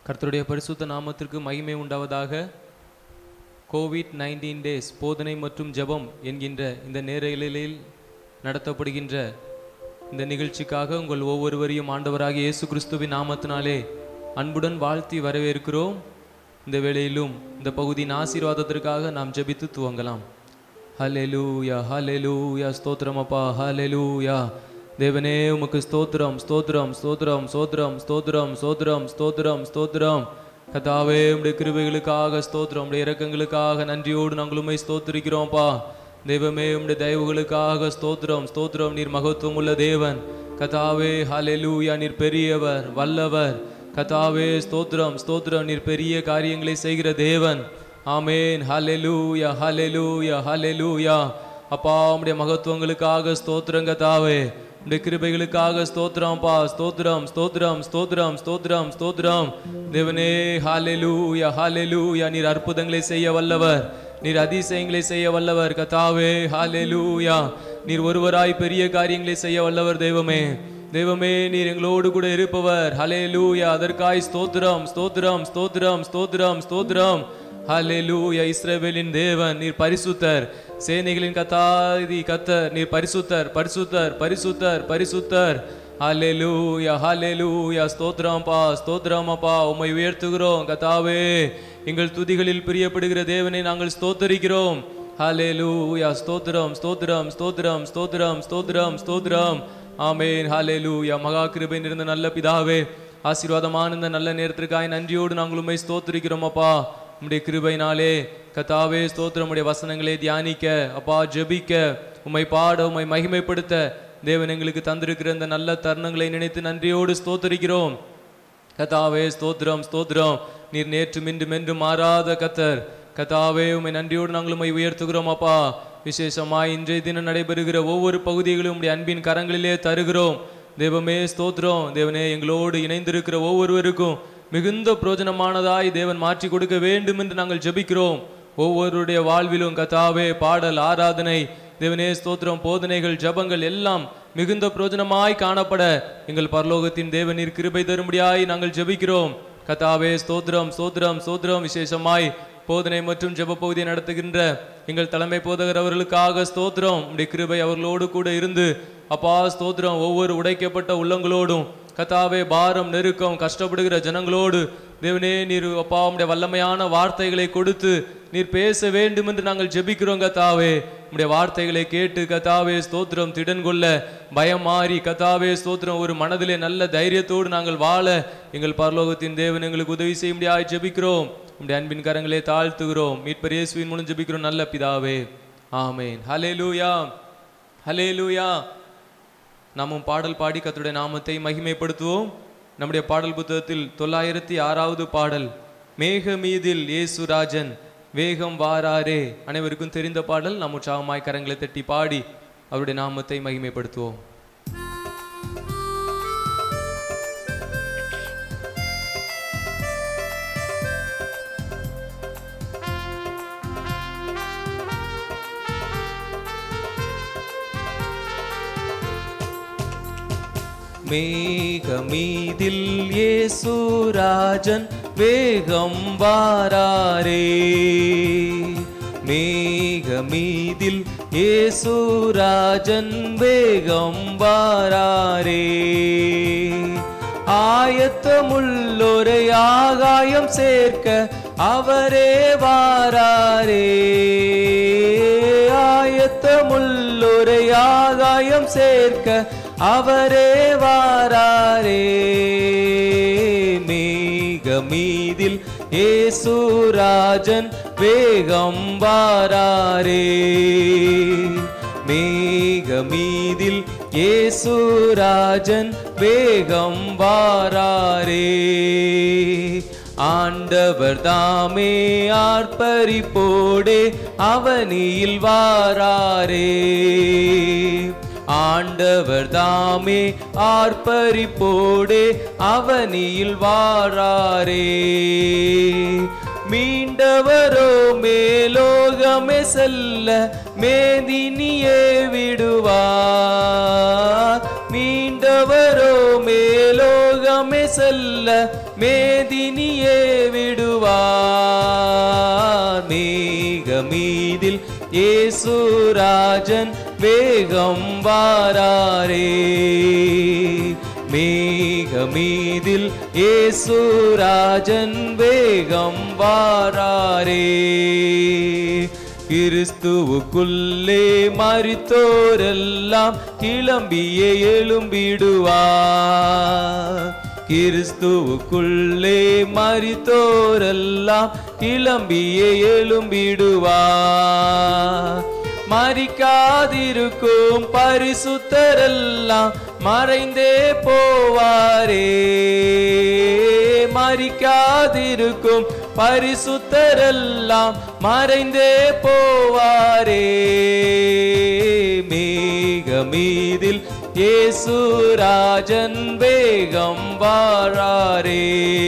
கர்த்தருடைய பரிசுத்த நாமத்திற்கு மகிமை உண்டாவதாக கோவிட் நைன்டீன் டேஸ் போதனை மற்றும் ஜெபம் என்கின்ற இந்த நேரலில் நடத்தப்படுகின்ற இந்த நிகழ்ச்சிக்காக உங்கள் ஒவ்வொருவரையும் ஆண்டவராகிய இயேசு கிறிஸ்துவின் நாமத்தினாலே அன்புடன் வாழ்த்தி வரவேற்கிறோம் இந்த வேளையிலும் இந்த பகுதியின் ஆசீர்வாதத்திற்காக நாம் ஜெபித்து துவங்கலாம் ஹalleluya ஹalleluya ஸ்தோத்திரம் அப்பா ஹalleluya தேவனே உமக்கு ஸ்தோத்திரம் ஸ்தோத்திரம் ஸ்தோத்திரம் ஸ்தோத்திரம் ஸ்தோத்திரம் ஸ்தோத்திரம் ஸ்தோத்திரம் ஸ்தோத்திரம் கதாவே உடைய கிருபைகளுக்காக ஸ்தோத்திரம் உடைய இரக்கங்களுக்காக நன்றியோடு நாங்கள் உண்மை ஸ்தோத்திரிக்கிறோம்ப்பா தெய்வமே உடைய தயவுகளுக்காக ஸ்தோத்திரம் ஸ்தோத்திரம் நீர் மகத்துவம் உள்ள தேவன் கதாவே ஹalleluya நீர் பெரியவர் வல்லவர் கதாவே ஸ்தோத்திரம் ஸ்தோத்திரம் நீர் பெரிய காரியங்களை செய்கிற தேவன் ஆமேன் ஹalleluya ஹalleluya ஹalleluya அப்பா உம்முடைய மகத்துவங்களுக்காக ஸ்தோத்திரம் கதாவே உம்முடைய கிருபைகளுக்காக ஸ்தோத்திரம்ப்பா ஸ்தோத்திரம் ஸ்தோத்திரம் ஸ்தோத்திரம் ஸ்தோத்திரம் ஸ்தோத்திரம் தேவனே ஹalleluya ஹalleluya நீர் அற்புதங்களை செய்ய வல்லவர் நீர் அதிசயங்களை செய்ய வல்லவர் கதாவே ஹalleluya நீர் ஒருவராய் பெரிய காரியங்களை செய்ய வல்லவர் தெய்வமே தெய்வமே நீர் எங்களோடு கூட இருப்பவர் ஹalleluya அதற்காய் ஸ்தோத்திரம் ஸ்தோத்திரம் ஸ்தோத்திரம் ஸ்தோத்திரம் ஸ்தோத்திரம் ஹalleluya இஸ்ரவேலின் தேவன் நீர் பரிசுத்தர் சேனைகளின் கத்தாதி கத்தர் நீர் பரிசுத்தர் பரிசுத்தர் பரிசுத்தர் பரிசுத்தர் ஹalleluya ஹalleluya ஸ்தோத்திரம் பா ஸ்தோத்திரம் அப்பா உம்மை உயர்த்துகிறோம் கத்தாவே எங்கள் துதிகளில் பிரியப்படுகிற தேவனை நாங்கள் ஸ்தோத்தரிக்கிறோம் ஹalleluya ஸ்தோத்திரம் ஸ்தோத்திரம் ஸ்தோத்திரம் ஸ்தோத்திரம் ஸ்தோத்திரம் ஸ்தோத்திரம் ஆமென் ஹalleluya மகா கிருபை நிறைந்த நல்ல பிதாவே ஆசீர்வாதமான இந்த நல்ல நேரத்திற்காய் நன்றியோடு நாங்கள் உண்மை ஸ்தோத்திரிக்கிறோம் அப்பா உம்முடைய கிருபையினாலே கத்தாவே ஸ்தோத்திரம் உடைய வசனங்களை தியானிக்க அப்பா ஜெபிக்க உம்மை பாட உம்மை மகிமைப்படுத்த தேவன் எங்களுக்கு தந்திருக்கிற இந்த நல்ல தருணங்களை நினைத்து நன்றியோடு ஸ்தோத்தரிக்கிறோம் கதாவே ஸ்தோத்திரம் ஸ்தோத்திரம் நீர் நேற்று மின்றும் என்று மாறாத கத்தர் கதாவே உம்மை நன்றியோடு நாங்கள் உம்மை உயர்த்துகிறோம் அப்பா விசேஷமாய் இன்றைய தினம் நடைபெறுகிற ஒவ்வொரு பகுதிகளும் உம்முடைய அன்பின் கரங்களிலே தருகிறோம் தேவமே ஸ்தோத்திரம் தேவனே எங்களோடு இணைந்திருக்கிற ஒவ்வொருவருக்கும் மிகுந்த பிரயோஜனமானதாய் தேவன் மாற்றி கொடுக்க வேண்டும் என்று நாங்கள் ஜெபிக்கிறோம் ஒவ்வொருடைய வாழ்விலும் கதாவே பாடல் ஆராதனை தேவனே ஸ்தோத்திரம் போதனைகள் ஜபங்கள் எல்லாம் மிகுந்த பிரயோஜனமாய் காணப்பட எங்கள் பரலோகத்தின் தேவனீர் கிருபை தரும்படியாய் நாங்கள் ஜெபிக்கிறோம் கதாவே ஸ்தோத்திரம் ஸ்தோத்திரம் ஸ்தோத்திரம் விசேஷமாய் போதனை மற்றும் ஜெப பகுதியை நடத்துகின்ற எங்கள் தலைமை போதகர் அவர்களுக்காக ஸ்தோத்திரம் உடைய கிருபை அவர்களோடு கூட இருந்து அப்பா ஸ்தோத்திரம் ஒவ்வொரு உடைக்கப்பட்ட உள்ளங்களோடும் கத்தாவே பாரம் நெருக்கம் கஷ்டப்படுகிற ஜனங்களோடு தேவனே நீர் அப்பா உடைய வல்லமையான வார்த்தைகளை கொடுத்து நீர் பேச வேண்டும் என்று நாங்கள் ஜெபிக்கிறோம் கத்தாவே உடைய வார்த்தைகளை கேட்டு கத்தாவே ஸ்தோத்திரம் திடன் கொள்ள பயம் மாறி கத்தாவே ஸ்தோத்திரம் ஒரு மனதிலே நல்ல தைரியத்தோடு நாங்கள் வாழ எங்கள் பரலோகத்தின் தேவன் எங்களுக்கு உதவி செய்ய முடியாது ஜெபிக்கிறோம் உடைய அன்பின் கரங்களை தாழ்த்துகிறோம் மீட்பர் இயேசுவின் மூலம் ஜெபிக்கிறோம் நல்ல பிதாவே ஆமேன் ஹலே லூயா ஹலே லூயா நாமும் பாடல் பாடி கத்துடைய நாமத்தை மகிமைப்படுத்துவோம் நம்முடைய பாடல் புத்தகத்தில் தொள்ளாயிரத்தி ஆறாவது பாடல் மேக மீதில் ஏசுராஜன் வேகம் வாராரே அனைவருக்கும் தெரிந்த பாடல் நாம் உற்சாகமாய் கரங்களை தட்டி பாடி அவருடைய நாமத்தை மகிமைப்படுத்துவோம் மேகமீதில் ஏசுராஜன் வேகம் வாராரே மேகமீதில் ஏசுராஜன் வேகம் வாராரே ஆயத்தமுள்ளோரை ஆகாயம் சேர்க்க அவரே வாராரே ஆயத்தமுள்ளோரை ஆகாயம் சேர்க்க அவரே வாராரே மேகமீதில் ஏசுராஜன் வேகம் வாராரே மேகமீதில் ஏசுராஜன் வேகம் வாராரே ஆண்டவர் தாமே ஆர்ப்பரிப்போடே அவனியில் வாராரே ஆண்டவர் தாமே ஆர்ப்பரிப்போடே அவனியில் வாராரே மீண்டவரோ மேலோகமே செல்ல மேதினியே விடுவார் மீண்டவரோ மேலோகம் வேகமே செல்ல மேதினியே விடுவார் மேகமீதில் ஏசுராஜன் வேகம் வாராரே மேகமீதில் ஏசுராஜன் வேகம் வாராரே கிறிஸ்துவுக்குள்ளே மறித்தோரெல்லாம் கிளம்பியே எழும்பிடுவார் கிறிஸ்துவுக்குள்ளே மறித்தோரெல்லாம் கிளம்பியே எழும்பிடுவார் மறிக்காதிருக்கும் பரிசுத்தரெல்லாம் மறைந்தே போவாரே மறிக்காதிருக்கும் பரிசுத்தரெல்லாம் மறைந்தே போவாரே மேகமீதில் ஏசுராஜன் வேகம் வாராரே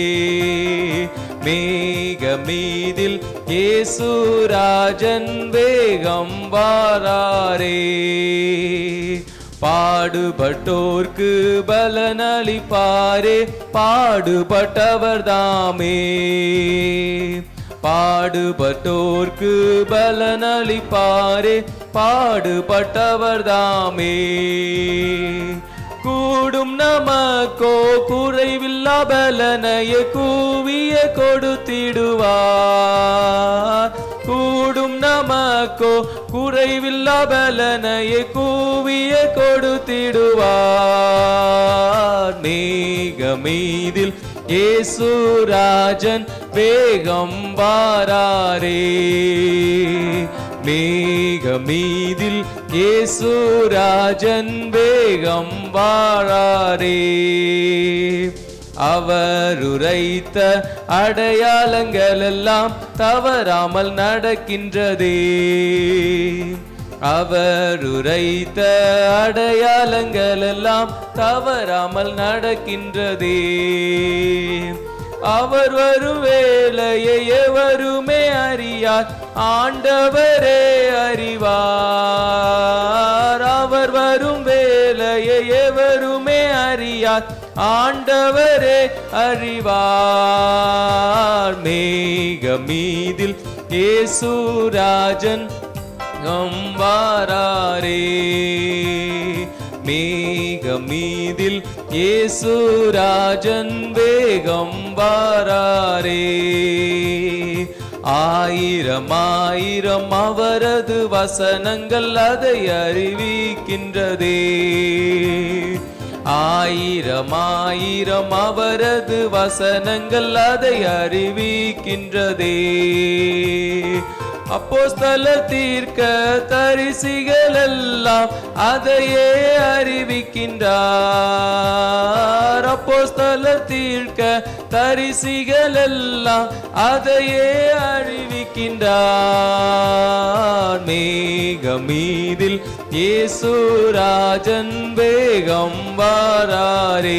மேகமீதில் ஏசுராஜன் வேகம் வாராரே பாடுபட்டோர்க்கு பலனளிப்பாரே பாடுபட்டவர் தாமே பாடுபட்டோர்க்கு பலனளிப்பாரே பாடுபட்டவர் தாமே கூடும் நமக்கோ குறைவில்லா பலனைய கூவிய கொடுத்திடுவார் கூடும் நமக்கோ குறைவில்லா பலனைய கூவிய கொடுத்திடுவார் மேகமீதில் ஏசுராஜன் வேகம் வாராரே மேகமீதில் ஏசுராஜன் வேகம் வாராரே அவர் உரைத்த அடையாளங்கள் எல்லாம் தவறாமல் நடக்கின்றதே அவர் உரைத்த அடையாளங்கள் எல்லாம் தவறாமல் நடக்கின்றதே அவர் வரும் வேலையை எவருமே அறியார் ஆண்டவரே அறிவார் அவர் வரும் வேலையை எவருமே அறியார் ஆண்டவரே அறிவார் மேகமீதில் ஏசுராஜன் வாராரே மேகமீதில் ஏசுராஜன் வேகம் வாராரே ஆயிரம் ஆயிரம் அவரது வசனங்கள் அதை அறிவிக்கின்றதே ஆயிரம் ஆயிரம் அவரது வசனங்கள் அதை அறிவிக்கின்றதே அப்போஸ்தல தீர்க்க தரிசிகள் எல்லாம் அதையே அறிவிக்கின்றார் அப்போஸ்தல தீர்க்க தரிசிகள் எல்லாம் அதையே அறிவிக்கின்றார் மேகமீதில் ஏசுராஜன் வேகம் வாராரே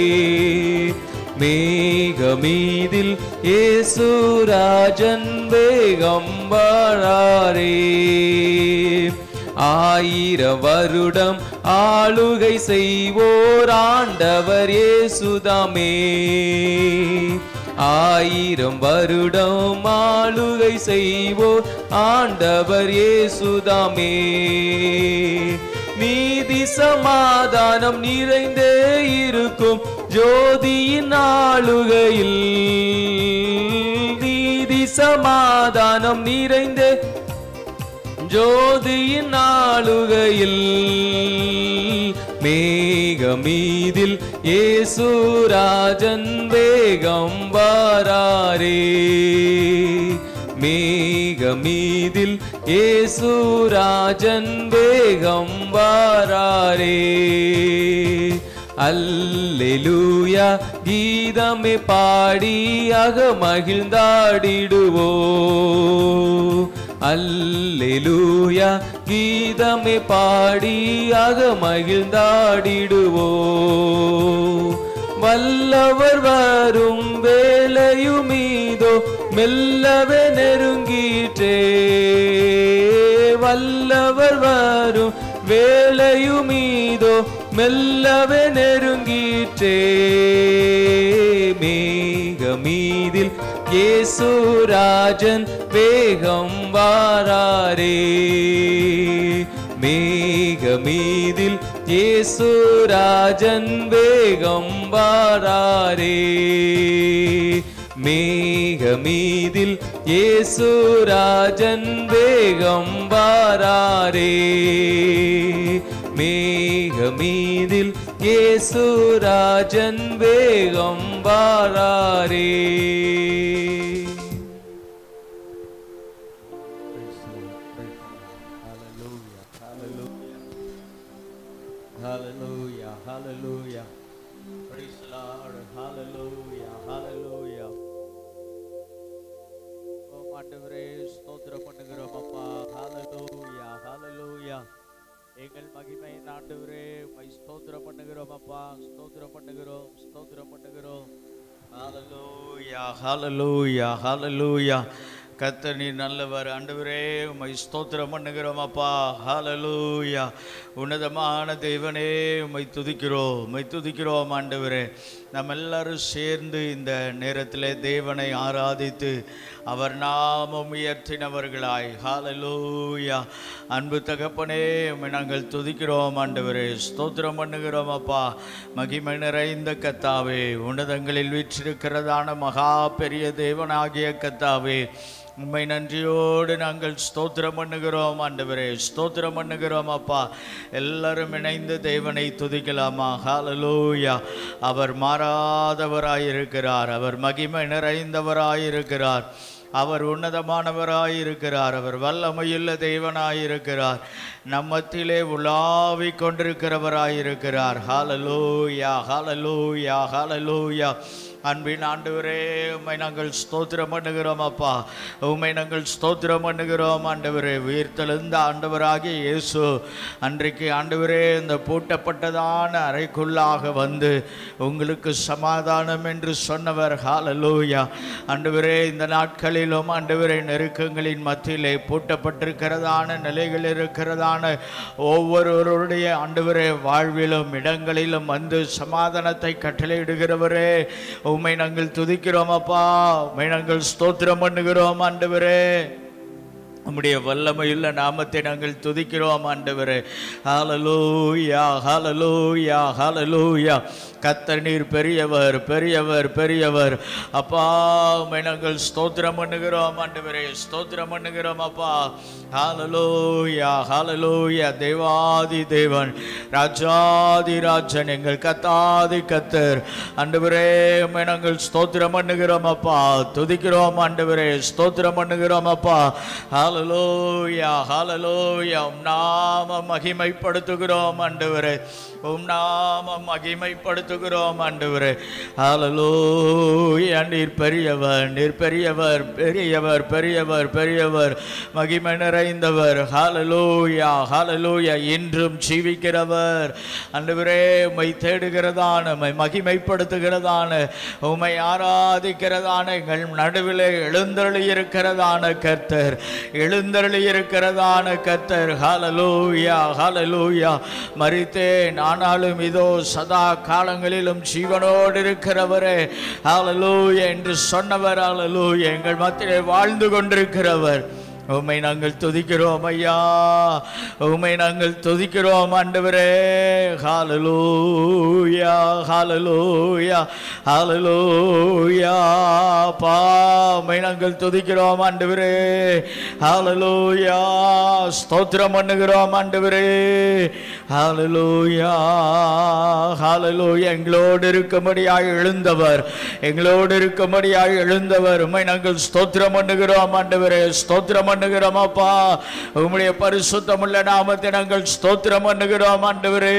மேகமீதில் ஏசுராஜன் வேகம் வாழாரே ஆயிரம் வருடம் ஆளுகை செய்வோர் ஆண்டவர் இயேசுதாமே ஆயிரம் வருடம் ஆளுகை செய்வோர் ஆண்டவர் இயேசுதாமே நீதி சமாதானம் நிறைந்தே இருக்கும் ஜோதியின் ஆளுகையில் நீதி சமாதானம் நிறைந்தே ஜோதியின் ஆளுகையில் மேகமீதில் ஏசுராஜன் வேகம் வாராரே மேகமீதில் ஏசுராஜன் வேகம் வாராரே அல்லேலூயா கீதமே பாடி அக மகிழ்ந்தாடிடுவோ அல்லேலூயா கீதமே பாடி அக மகிழ்ந்தாடிடுவோ வல்லவர் வரும் வேலையுமீதோ மெல்லவே நெருங்கிற்றே வல்லவர் வரும் வேலையுமீதோ மெல்லவே நெருங்கிற்றே மேகமீதில் இயேசுராஜன் வேகம் வாராரே மேகமீதில் இயேசுராஜன் வேகம் வாராரே மேகமீதில் இயேசுராஜன் வேகம் வாராரே மேகமீதில் இயேசுராஜன் வேகம் வாராரே Hallelujah, hallelujah. Praise the Lord, hallelujah, hallelujah. ஓம் ஆண்டவரே ஸ்தோத்திரம் பண்ணுகிறோம் அப்பா ஹalleluya hallelujah எங்கள் மகிமை ஆண்டவரே உம்மை ஸ்தோத்திரம் பண்ணுகிறோம் அப்பா ஸ்தோத்திரம் பண்ணுகிறோம் ஸ்தோத்திரம் பண்ணுகிறோம் ஹalleluya hallelujah hallelujah கர்த்தர் நீர் நல்லவர் ஆண்டவரே உம்மை ஸ்தோத்திரம் பண்ணுகிறோம் அப்பா ஹalleluya உன்னதமான தேவனே உம்மை துதிக்கிறோம் உம்மை துதிக்கிறோம் ஆண்டவரே நம்ம எல்லாரும் சேர்ந்து இந்த நேரத்தில் தேவனை ஆராதித்து அவர் நாமம் உயர்த்தினவர்களாய் ஹalleluya அன்பு தகப்பனே உம்மை நாங்கள் துதிக்கிறோம் ஆண்டவரே ஸ்தோத்திரம் பண்ணுகிறோம் அப்பா மகிமை நிறைந்த கத்தாவே உன்னதங்களில் வீற்றிருக்கிறதான மகா பெரிய தேவனாகிய கத்தாவே உம்மை நன்றியோடு நாங்கள் ஸ்தோத்திரம் பண்ணுகிறோம் ஆண்டவரே ஸ்தோத்திரம் பண்ணுகிறோம் அப்பா எல்லாரும் இணைந்து தேவனை துதிக்கலாமா ஹalleluya அவர் மாறாதவராயிருக்கிறார் அவர் மகிமை நிறைந்தவராயிருக்கிறார் அவர் உன்னதமானவராயிருக்கிறார் அவர் வல்லமையுள்ள தேவனாயிருக்கிறார் நம்மத்திலே உலாவிக் கொண்டிருக்கிறவராயிருக்கிறார் ஹalleluya ஹalleluya ஹalleluya அன்பின் ஆண்டவரே உம்மை நாங்கள் ஸ்தோத்திரம் பண்ணுகிறோம் அப்பா உம்மை நாங்கள் ஸ்தோத்திரம் பண்ணுகிறோம் ஆண்டவரே உயிர்த்தெழுந்த ஆண்டவராகிய இயேசு அன்றைக்கு ஆண்டவரே இந்த பூட்டப்பட்டதான அறைக்குள்ளாக வந்து உங்களுக்கு சமாதானம் என்று சொன்னவர் ஹalleluya ஆண்டவரே இந்த நாட்களிலும் ஆண்டவரே நெருக்கங்களின் மத்தியிலே பூட்டப்பட்டிருக்கிறதான நிலைகள் இருக்கிறதான ஒவ்வொருவருடைய ஆண்டவரே வாழ்விலும் இடங்களிலும் வந்து சமாதானத்தை கட்டளையிடுகிறவரே உம்மை நாங்கள் துதிக்கிறோம் அப்பா உம்மை நாங்கள் ஸ்தோத்திரம் பண்ணுகிறோம் ஆண்டவரே உம்முடைய வல்லமையுள்ள நாமத்தை நாங்கள் துதிக்கிறோம் ஆண்டவரே ஹalleluya ஹalleluya ஹalleluya கத்தர் நீர் பெரியவர் பெரியவர் பெரியவர் அப்பா உம்மை நாங்கள் ஸ்தோத்திரம் பண்ணுகிறோம் ஆண்டவரே ஸ்தோத்திரம் பண்ணுகிறோம் அப்பா ஹalleluya ஹalleluya தேவாதி தேவன் ராஜாதி ராஜன் எங்கள் கத்தாதி கத்தர் ஆண்டவரே உம்மை நாங்கள் ஸ்தோத்திரம் பண்ணுகிறோம் அப்பா துதிக்கிறோம் ஆண்டவரே ஸ்தோத்திரம் பண்ணுகிறோம் அப்பா ஹalleluya ஹalleluya உம் நாம மகிமைப்படுத்துகிறோம் ஆண்டவரே உம் நாம மகிமைப்படுத்துகிறோம் ஆண்டவரே ஹalleluya நீர் பெரியவர் நீர் பெரியவர் பெரியவர் பெரியவர் பெரியவர் மகிமை நிறைந்தவர் ஹalleluya ஹalleluya இன்றும் ஜீவிக்கிறவர் ஆண்டவரே உம்மை தேடுகிறதான உம்மை மகிமைப்படுத்துகிறதான உம்மை ஆராதிக்கிறதான எங்கள் நடுவிலே எழுந்தருளி இருக்கிறதான கர்த்தர் எழுந்தருளி இருக்கிறதான கர்த்தர் ஹalleluya ஹalleluya மரித்தேன் ஆனாலும் இதோ சதா காலங்களிலும் ஜீவனோடு இருக்கிறவரே ஹalleluya என்று சொன்னவர் ஹalleluya எங்கள் மத்தியிலே வாழ்ந்து கொண்டிருக்கிறவர் உம்மை நாங்கள் துதிக்கிறோம் ஐயா உம்மை நாங்கள் துதிக்கிறோம் ஆண்டவரே ஹalleluya ஹalleluya ஹalleluya பா உம்மை நாங்கள் துதிக்கிறோம் ஆண்டவரே ஹalleluya ஸ்தோத்திரம் பண்ணுகிறோம் ஆண்டவரே ஹalleluya ஹalleluya எங்களோடு இருக்கும்படியாய் எழுந்தவர் எங்களோடு இருக்கும்படியாய் எழுந்தவர் உம்மை நாங்கள் ஸ்தோத்திரம் பண்ணுகிறோம் ஆண்டவரே ஸ்தோத்திரம் பண்ணுகிறோம் அப்பா உம்முடைய பரிசுத்தமுள்ள நாமத்தை நாங்கள் ஸ்தோத்திரம் பண்ணுகிறோம் ஆண்டவரே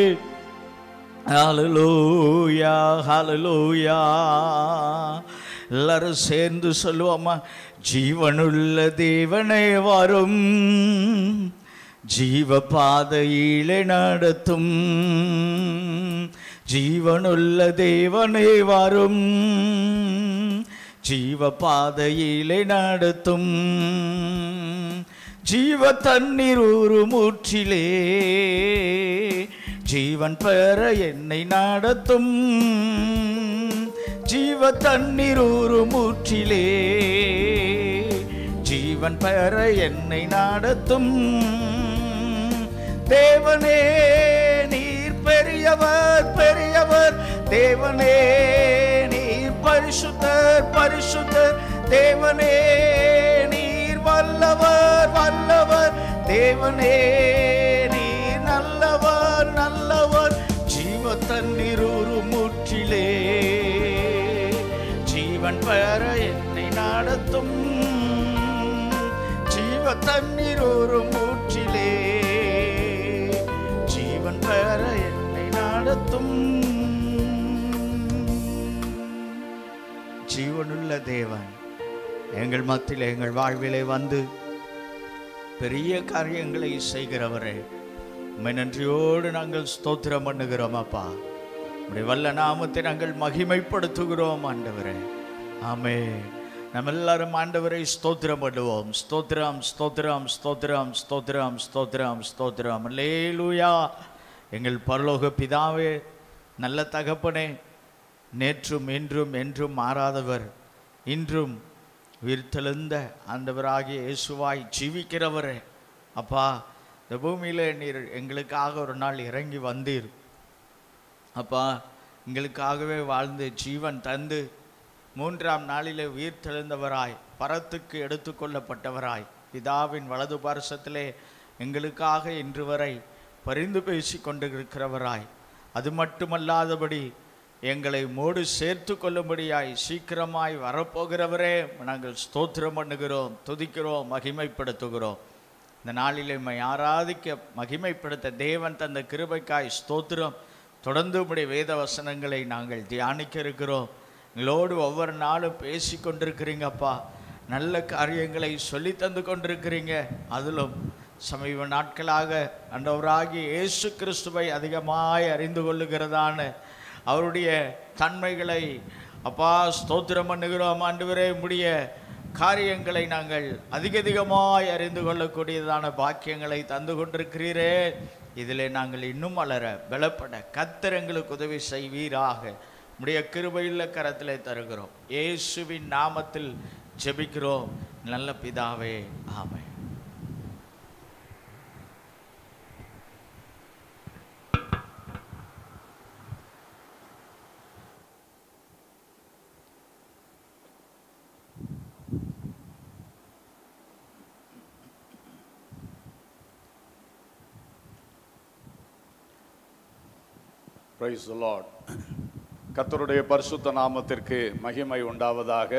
ஹalleluya ஹalleluya எல்லாரும் சேர்ந்து சொல்லுவோமா ஜீவனுள்ள தேவனே வரும் ஜீவ பாதையிலே நடத்தும் ஜீவனுள்ள தேவனே வரும் ஜீவ பாதையிலே நடத்தும் ஜீவ தண்ணீர் ஊறும் ஊற்றிலே ஜீவன் பெற என்னை நடத்தும் ஜீவ தண்ணீர் ஊறும் ஊற்றிலே ஜீவன் பெற என்னை நடத்தும் தேவனே நீர் பெரியவர் பெரியவர் தேவனே நீர் பரிசுத்தர் பரிசுத்தர் தேவனே நீர் வல்லவர் வல்லவர் தேவனே நீர் நல்லவர் நல்லவர் ஜீவ தண்ணீர் ஒரு முற்றிலே ஜீவன் பெற என்னை நடத்தும் ஜீவ தண்ணீர் ஒரு மூற்றிலே ஜீவன் பெற என்னை நடத்தும் ஜீவனுள்ள தேவன் எங்கள் மத்தியில் எங்கள் வாழ்விலே வந்து பெரிய காரியங்களை செய்கிறவரே உம்மை நன்றியோடு நாங்கள் ஸ்தோத்திரம் பண்ணுகிறோம் அப்பா உடைய வல்ல நாமத்தை நாங்கள் மகிமைப்படுத்துகிறோம் ஆண்டவரே ஆமே நம்ம எல்லாரும் ஆண்டவரை ஸ்தோத்திரம் பண்ணுவோம் ஸ்தோத்திரம் ஸ்தோத்திரம் ஸ்தோத்திரம் ஸ்தோத்திரம் ஸ்தோத்திரம் ஸ்தோத்திரம் லேலூயா எங்கள் பரலோக பிதாவே நல்ல தகப்பனே நேற்றும் இன்றும் என்றும் மாறாதவர் இன்றும் உயிர்த்தெழுந்த ஆண்டவராகிய இயேசுவாய் ஜீவிக்கிறவரே அப்பா இந்த பூமியில் நீர் எங்களுக்காக ஒரு நாள் இறங்கி வந்தீர் அப்பா எங்களுக்காகவே வாழ்ந்து ஜீவன் தந்து மூன்றாம் நாளிலே உயிர் தெழுந்தவராய் பரத்துக்கு எடுத்துக்கொள்ளப்பட்டவராய் பிதாவின் வலது பார்சத்திலே எங்களுக்காக இன்று வரை பரிந்து பேசி கொண்டிருக்கிறவராய் அது மட்டுமல்லாதபடி எங்களை மோடு சேர்த்து கொள்ளும்படியாய் சீக்கிரமாய் வரப்போகிறவரே நாங்கள் ஸ்தோத்திரம் பண்ணுகிறோம் துதிக்கிறோம் மகிமைப்படுத்துகிறோம் இந்த நாளில் உம்மை ஆராதிக்க மகிமைப்படுத்த தேவன் தந்த கிருபைக்காய் ஸ்தோத்திரம் தொடர்ந்து உம்முடைய வேத வசனங்களை நாங்கள் தியானிக்க இருக்கிறோம் எங்களோடு ஒவ்வொரு நாளும் பேசி கொண்டிருக்கிறீங்கப்பா நல்ல காரியங்களை சொல்லி தந்து கொண்டிருக்கிறீங்க அதிலும் சமீப நாட்களாக அண்டவராகிய இயேசு கிறிஸ்துவை அதிகமாய் அறிந்து கொள்ளுகிறதான அவருடைய தன்மைகளை அப்பா ஸ்தோத்திரம் பண்ணுகிறோம் ஆண்டவரே முடிய காரியங்களை நாங்கள் அதிக அதிகமாய் அறிந்து கொள்ளக்கூடியதான பாக்கியங்களை தந்து கொண்டிருக்கிறீரே இதிலே நாங்கள் இன்னும் வளர பலப்பட கத்தர் எங்களுக்கு உதவி செய்வீராக உடைய கிருபையுள்ள கரத்திலே தருகிறோம் இயேசுவின் நாமத்தில் ஜெபிக்கிறோம் நல்ல பிதாவே ஆமென் பிரைஸ் the Lord கர்த்தருடைய பரிசுத்த நாமத்திற்கு மகிமை உண்டாவதாக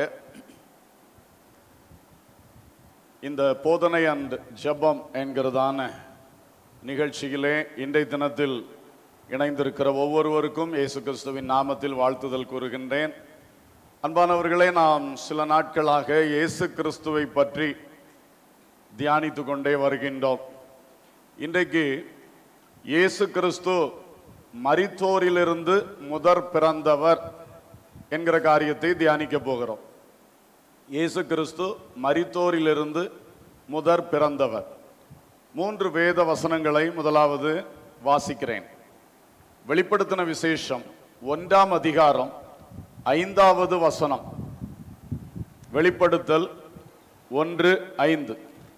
இந்த போதனை அண்ட் ஜெபம் என்கிறதான நிகழ்ச்சியிலே இன்றைய தினத்தில் இணைந்திருக்கிற ஒவ்வொருவருக்கும் இயேசு கிறிஸ்துவின் நாமத்தில் வாழ்த்துதல் கூறுகின்றேன் அன்பானவர்களே நாம் சில நாட்களாக இயேசு கிறிஸ்துவை பற்றி தியானித்து கொண்டே வருகின்றோம் இன்றைக்கு இயேசு கிறிஸ்து மரித்தோரிலிருந்து முதற் பிறந்தவர் என்கிற காரியத்தை தியானிக்க போகிறோம் இயேசு கிறிஸ்து மரித்தோரிலிருந்து முதற் பிறந்தவர் மூன்று வேத வசனங்களை முதலாவது வாசிக்கிறேன் வெளிப்படுத்தின விசேஷம் ஒன்றாம் அதிகாரம் ஐந்தாவது வசனம் வெளிப்படுத்தல் ஒன்று ஐந்து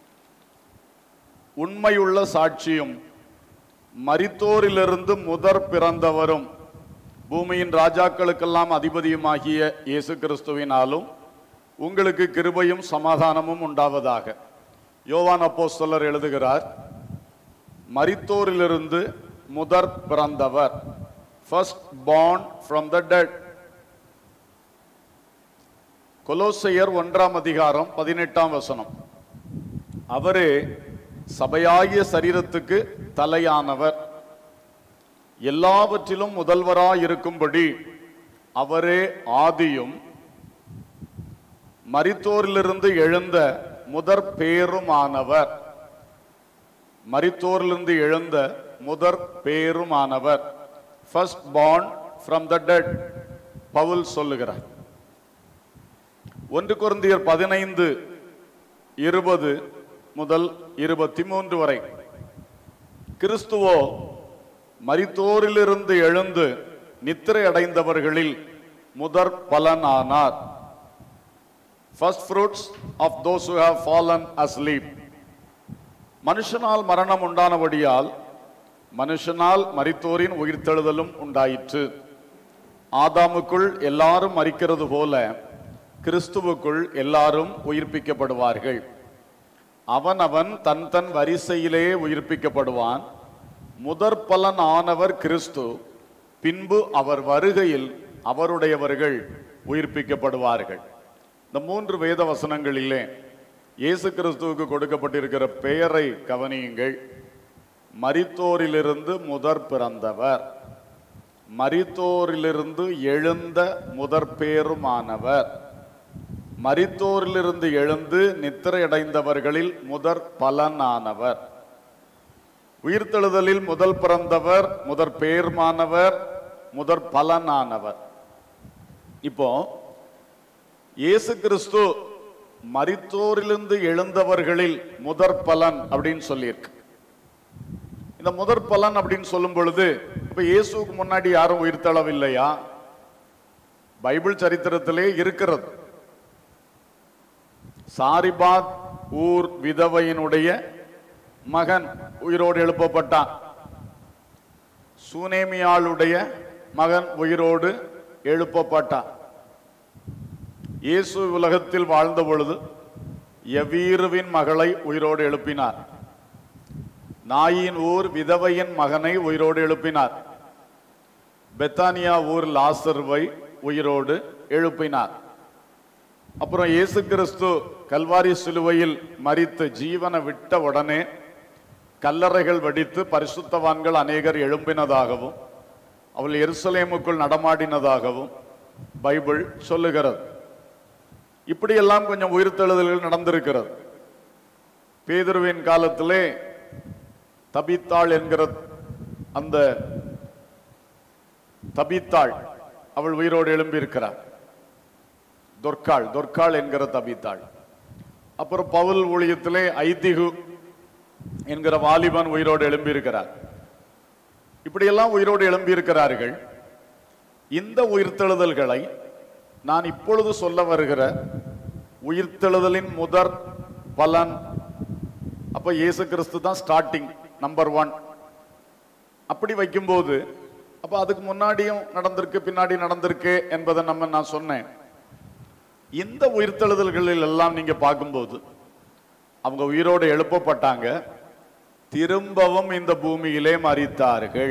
உண்மையுள்ள சாட்சியும் மரித்தோரிலிருந்து முதற் பிறந்தவரும் பூமியின் ராஜாக்களுக்கெல்லாம் அதிபதியுமாகிய இயேசு கிறிஸ்துவினாலும் உங்களுக்கு கிருபையும் சமாதானமும் உண்டாவதாக யோவான் அப்போஸ்தலர் எழுதுகிறார் மரித்தோரிலிருந்து முதற் பிறந்தவர் first born from the dead கொலோசையர் ஒன்றாம் அதிகாரம் பதினெட்டாம் வசனம் அவரே சபையாகிய சரீரத்துக்கு தலையானவர் எல்லாவற்றிலும் முதல்வராயிருக்கும்படி அவரே ஆதியும் மரித்தோரிலிருந்து எழுந்த முதற் பேருமானவர் மரித்தோரிலிருந்து எழுந்த முதற் பேருமானவர் first born from the dead பவுல் சொல்லுகிறார் ஒன்று குருந்தியர் பதினைந்து இருபது முதல் இருபத்தி மூன்று வரை கிறிஸ்துவோ மரித்தோரிலிருந்து எழுந்து நித்திரை அடைந்தவர்களில் முதற் பலனானார் first fruits of those who have fallen asleep மனுஷனால் மரணம் உண்டானபடியால் மனுஷனால் மரித்தோரின் உயிர்த்தெழுதலும் உண்டாயிற்று ஆதாமுக்குள் எல்லாரும் மரிக்கிறது போல கிறிஸ்துவுக்குள் எல்லாரும் உயிர்ப்பிக்கப்படுவார்கள் அவனவன் தன் தன் வரிசையிலே உயிர்ப்பிக்கப்படுவான் முதற் பலன் ஆனவர் கிறிஸ்து பின்பு அவர் வருகையில் அவருடையவர்கள் உயிர்ப்பிக்கப்படுவார்கள் இந்த மூன்று வேத வசனங்களிலே இயேசு கிறிஸ்துவுக்கு கொடுக்கப்பட்டிருக்கிற பெயரை கவனியுங்கள் மரித்தோரிலிருந்து முதற் பிறந்தவர் மரித்தோரிலிருந்து எழுந்த முதற் பேருமானவர் மரித்தோரிலிருந்து எழுந்து நித்திரை அடைந்தவர்களில் முதற் பலனானவர் உயிர்த்தெழுதலில் முதல் பிறந்தவர் முதற் பேர்மானவர் முதற் பலனானவர் இப்போ இயேசு கிறிஸ்து மரித்தோரிலிருந்து எழுந்தவர்களில் முதற் பலன் அப்படின்னு சொல்லியிருக்கு இந்த முதற் பலன் அப்படின்னு சொல்லும் பொழுது இப்ப இயேசுவுக்கு முன்னாடி யாரும் உயிர்த்தளவில்லையா பைபிள் சரித்திரத்திலே இருக்கிறது சாரிபாத் ஊர் விதவையினுடைய மகன் உயிரோடு எழுப்பப்பட்டான் சூனேமியாளுடைய மகன் உயிரோடு எழுப்பப்பட்டான் இயேசு உலகத்தில் வாழ்ந்த பொழுது எவீருவின் மகளை உயிரோடு எழுப்பினார் நாயின் ஊர் விதவையின் மகனை உயிரோடு எழுப்பினார் பெத்தானியா ஊர் லாசர்வை உயிரோடு எழுப்பினார் அப்புறம் இயேசு கிறிஸ்து கல்வாரி சிலுவையில் மரித்து ஜீவனை விட்ட உடனே கல்லறைகள் வெடித்து பரிசுத்தவான்கள் அநேகர் எழும்பினதாகவும் அவள் எருசலேமுக்குள் நடமாடினதாகவும் பைபிள் சொல்லுகிறது இப்படியெல்லாம் கொஞ்சம் உயிர்த்தெழுதல்கள் நடந்திருக்கிறது பேதுருவின் காலத்திலே தபித்தாள் என்கிற அந்த தபித்தாள் அவள் உயிரோடு எழும்பியிருக்கிறார் தொர்க்காள் தொர்க்காள் என்கிற தபித்தாள் அப்புறம் பவுல் ஊழியத்திலே ஐதிகு என்கிற வாலிபன் உயிரோடு எழும்பியிருக்கிறார் இப்படியெல்லாம் உயிரோடு எழும்பியிருக்கிறார்கள் இந்த உயிர்த்தெழுதல்களை நான் இப்பொழுது சொல்ல வருகிற உயிர்த்தெழுதலின் முதற் பலன் அப்ப இயேசு கிறிஸ்து தான் ஸ்டார்டிங் நம்பர் ஒன் அப்படி வைக்கும்போது அப்ப அதுக்கு முன்னாடியும் நடந்திருக்கு பின்னாடி நடந்திருக்கு என்பதை நம்ம நான் சொன்னேன் இந்த உயிர்த்தெழுதல்களில் எல்லாம் நீங்க பார்க்கும்போது அவங்க உயிரோடு எழுப்பப்பட்டாங்க திரும்பவும் இந்த பூமியிலே மறித்தார்கள்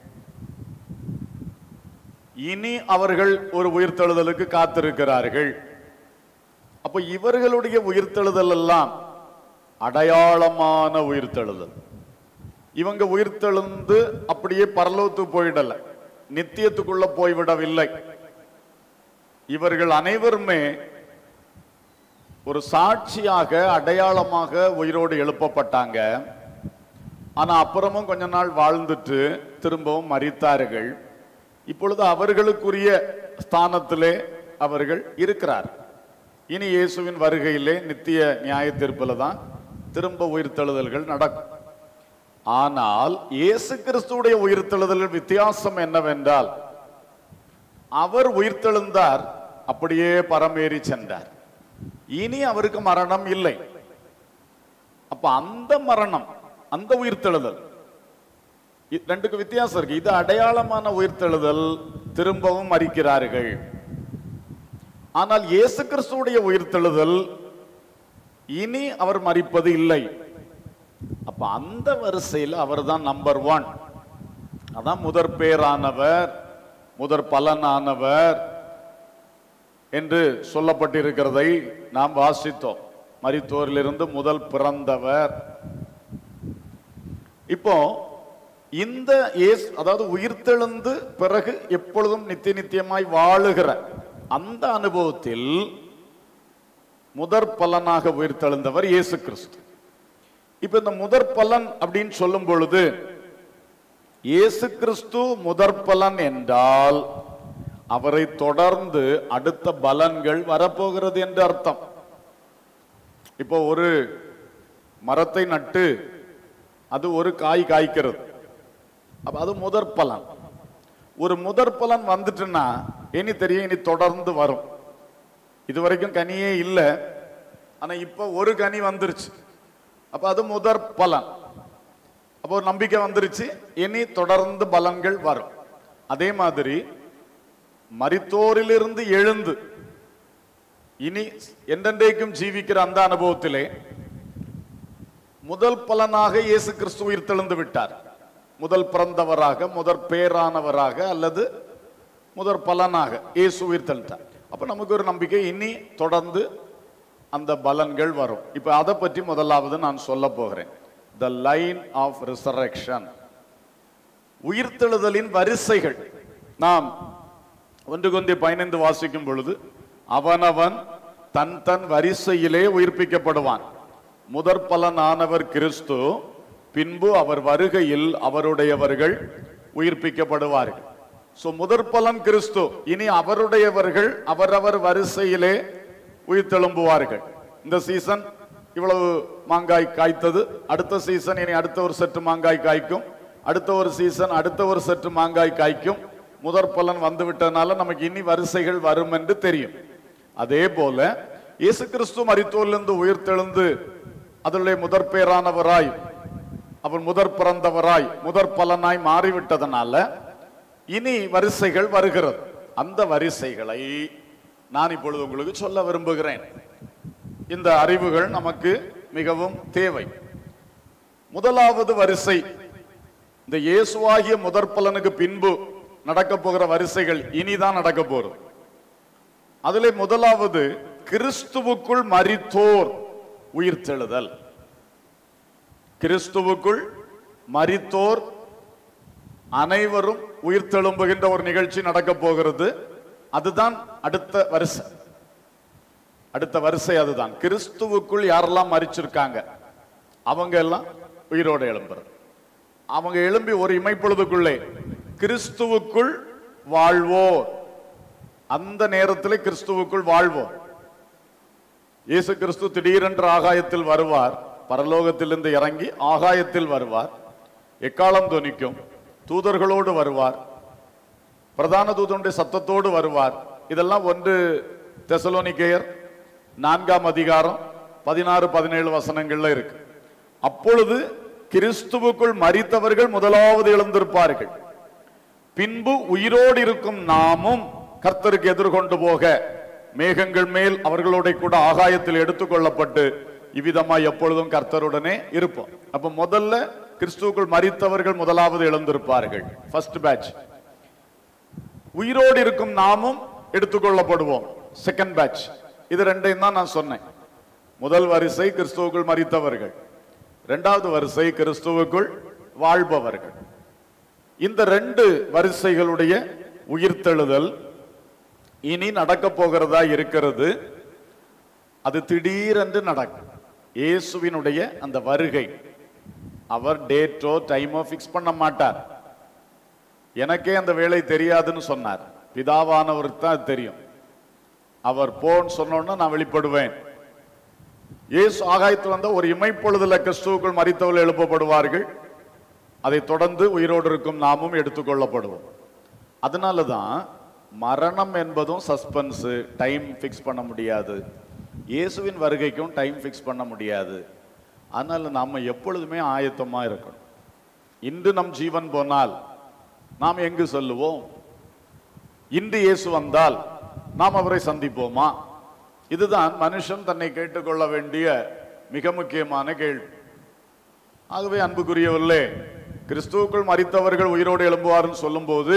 இனி அவர்கள் ஒரு உயிர்த்தெழுதலுக்கு காத்திருக்கிறார்கள் அப்ப இவர்களுடைய உயிர்த்தெழுதல் எல்லாம் அடையாளமான உயிர்த்தெழுதல் இவங்க உயிர்த்தெழுந்து அப்படியே பரலோகத்துக்கு போயிடல நித்தியத்துக்குள்ள போய்விடவில்லை இவர்கள் அனைவருமே ஒரு சாட்சியாக அடையாளமாக உயிரோடு எழுப்பப்பட்டாங்க ஆனா அப்புறமும் கொஞ்ச நாள் வாழ்ந்துட்டு திரும்பவும் மறித்தார்கள் இப்பொழுது அவர்களுக்குரிய ஸ்தானத்திலே அவர்கள் இருக்கிறார் இனி இயேசுவின் வருகையிலே நித்திய நியாய தீர்ப்புல தான் திரும்ப உயிர்த்தெழுதல்கள் நடக்கும் ஆனால் இயேசு கிறிஸ்துவுடைய உயிர்த்தெழுதலில் வித்தியாசம் என்னவென்றால் அவர் உயிர்த்தெழுந்தார் அப்படியே பரமேறி சென்றார் இனி அவருக்கு மரணம் இல்லை அப்ப அந்த மரணம் அந்த உயிர்த்தெழுதல் இ- ரெண்டுக்கு வித்தியாசம் இருக்கு இது அடையாளமான உயிர்த்தெழுதல் திரும்பவும் மறிக்கிறார்கள் ஆனால் இயேசு கிறிஸ்துவுடைய உயிர்த்தெழுதல் இனி அவர் மறிப்பது இல்லை அப்ப அந்த வரிசையில் அவர் தான் நம்பர் ஒன் அதான் முதற் பேரானவர் முதற் பலனானவர் என்று சொல்லப்பட்டிருக்கிறதை நாம் வாசித்தோம் மரித்தோரிலிருந்து முதல் பிறந்தவர் இப்போ இந்த இயேசு அதாவது உயிர்த்தெழுந்து பிறகு எப்பொழுதும் நித்திய நித்தியமாய் வாழுகிற அந்த அனுபவத்தில் முதற் பலனாக உயிர்த்தெழுந்தவர் இயேசு கிறிஸ்து இப்ப இந்த முதற் பலன் அப்படின்னு சொல்லும் பொழுது இயேசு கிறிஸ்து முதற் பலன் என்றால் அவரை தொடர்ந்து அடுத்த பலன்கள் வரப்போகிறது என்று அர்த்தம் இப்போ ஒரு மரத்தை நட்டு அது ஒரு காய் காய்க்கிறது அப்ப அது முதற் பலன் ஒரு முதற் பலன் வந்துட்டுன்னா இனி தெரியும் இனி தொடர்ந்து வரும் இது வரைக்கும் கனியே இல்லை ஆனா இப்ப ஒரு கனி வந்துருச்சு அப்ப அது முதற் பலன் அப்போ ஒரு நம்பிக்கை வந்துருச்சு இனி தொடர்ந்து பலன்கள் வரும் அதே மாதிரி மரித்தோரிலிருந்து எழுந்து இனி என்றென்றைக்கும் ஜீவிக்கிற அந்த அனுபவத்திலே முதல் பலனாக இயேசு கிறிஸ்து உயிர் தெழுந்து விட்டார் முதல் பிறந்தவராக முதற் பேரானவராக அல்லது முதற் பலனாக இயேசு உயிர் தெழுந்தார் அப்ப நமக்கு ஒரு நம்பிக்கை இனி தொடர்ந்து அந்த பலன்கள் வரும் இப்ப அதை பற்றி முதலாவது நான் சொல்ல போகிறேன் த லைன் ஆஃப் ரிசரக்ஷன் உயிர்த்தெழுதலின் வரிசைகள் நாம் ஒன்று கொண்டே பதினைந்து வாசிக்கும் பொழுது அவனவன் தன் தன் வரிசையிலே உயிர்ப்பிக்கப்படுவான் முதற் பலனானவர் கிறிஸ்து பின்பு அவர் வருகையில் அவருடையவர்கள் உயிர்ப்பிக்கப்படுவார்கள் சோ முதற் பலன் கிறிஸ்து இனி அவருடையவர்கள் அவரவர் வரிசையிலே உயிர்த்தெழும்புவார்கள் இந்த சீசன் இவ்வளவு மாங்காய் காய்த்தது அடுத்த சீசன் இனி அடுத்த ஒரு சற்று மாங்காய் காய்க்கும் அடுத்த ஒரு சீசன் அடுத்த ஒரு சற்று மாங்காய் காய்க்கும் முதற் பலன் வந்து விட்டதுனால நமக்கு இனி வரிசைகள் வரும் என்று தெரியும் அதே போல இயேசு கிறிஸ்து மரித்தோரிலிருந்து உயிர்த்தெழுந்து அதனுடைய முதற் பேரானவராய் அவர் முதற் பிறந்தவராய் முதற் பலனாய் மாறிவிட்டதனால இனி வரிசைகள் வருகிறது அந்த வரிசைகளை நான் இப்பொழுது உங்களுக்கு சொல்ல விரும்புகிறேன் இந்த அறிவுகள் நமக்கு மிகவும் தேவை முதலாவது வரிசை இந்த இயேசுவாகிய முதற் பலனுக்கு பின்பு நடக்க போகிற வரிசைகள் இனிதான் நடக்க போறது அதிலே முதலாவது கிறிஸ்துவுக்குள் மரித்தோர் உயிர்த்தெழுதல் கிறிஸ்துவுக்குள் மரித்தோர் அனைவரும் உயிர்த்தெழும்புகின்ற ஒரு நிகழ்ச்சி நடக்க போகிறது அதுதான் அடுத்த வரிசை அடுத்த வரிசை அதுதான் கிறிஸ்துவுக்குள் யாரெல்லாம் மரிச்சிருக்காங்க அவங்க எல்லாம் உயிரோடு எழும்புறது அவங்க எழும்பி ஒரு இமைப்பொழுதுக்குள்ளே கிறிஸ்துவுக்குள் வாழ்வோர் அந்த நேரத்தில் கிறிஸ்துவுக்குள் வாழ்வோம் இயேசு கிறிஸ்து திடீரென்று ஆகாயத்தில் வருவார் பரலோகத்திலிருந்து இறங்கி ஆகாயத்தில் வருவார் எக்காலம் துணிக்கும் தூதர்களோடு வருவார் பிரதான தூதனுடைய சத்தத்தோடு வருவார் இதெல்லாம் ஒன்று தெசலோனிக்கேயர் நான்காம் அதிகாரம் பதினாறு பதினேழு வசனங்கள்ல இருக்கு அப்பொழுது கிறிஸ்துவுக்குள் மரித்தவர்கள் முதலாவது எழுந்திருப்பார்கள் பின்பு உயிரோடு இருக்கும் நாமும் கர்த்தருக்கு எதிர்கொண்டு போக மேகங்கள் மேல் அவர்களோட கூட ஆகாயத்தில் எடுத்துக்கொள்ளப்பட்டு இவ்விதமாய் எப்பொழுதும் கர்த்தருடனே இருப்போம் அப்ப முதல்ல கிறிஸ்துவுக்குள் மரித்தவர்கள் முதலாவது எழுந்திருப்பார்கள் ஃபர்ஸ்ட் பேட்ச் உயிரோடு இருக்கும் நாமும் எடுத்துக்கொள்ளப்படுவோம் செகண்ட் பேட்ச் இது ரெண்டையும் தான் நான் சொன்னேன் முதல் வரிசை கிறிஸ்துவுக்குள் மரித்தவர்கள் இரண்டாவது வரிசை கிறிஸ்துவுக்குள் வாழ்பவர்கள் இந்த ரெண்டு வரிசைகளுடைய உயிர்த்தெழுதல் இனி நடக்க போகிறதா இருக்கிறது அது திடீரென்று நடக்கும் இயேசுவினுடைய அந்த வருகை அவர் டேட்டோ டைமோ ஃபிக்ஸ் பண்ண மாட்டார் எனக்கே அந்த வேலை தெரியாதுன்னு சொன்னார் பிதாவானவருக்கு தான் அது தெரியும் அவர் போன்னு சொன்னோன்னா நான் வெளிப்படுவேன் இயேசு ஆகாயத்தில் வந்த ஒரு இமைப்பொழுதுல கிறிஸ்துவுக்குள் மறித்தவர்கள் எழுப்பப்படுவார்கள் அதை தொடர்ந்து உயிரோடு இருக்கும் நாமும் எடுத்துக்கொள்ளப்படுவோம் அதனால தான் மரணம் என்பதும் சஸ்பென்ஸ் டைம் ஃபிக்ஸ் பண்ண முடியாது இயேசுவின் வருகைக்கும் டைம் ஃபிக்ஸ் பண்ண முடியாது அதனால நாம எப்பொழுதுமே ஆயத்தமா இருக்கணும் இன்று நம் ஜீவன் போனால் நாம் எங்கு சொல்லுவோம் இன்று இயேசு வந்தால் நாம் அவரை சந்திப்போமா இதுதான் மனுஷன் தன்னை கேட்டுக்கொள்ள வேண்டிய மிக முக்கியமான கேள்வி ஆகவே அன்புக்குரியவர்களே கிறிஸ்துவுக்குள் மரித்தவர்கள் உயிரோடு எழும்புவார்னு சொல்லும்போது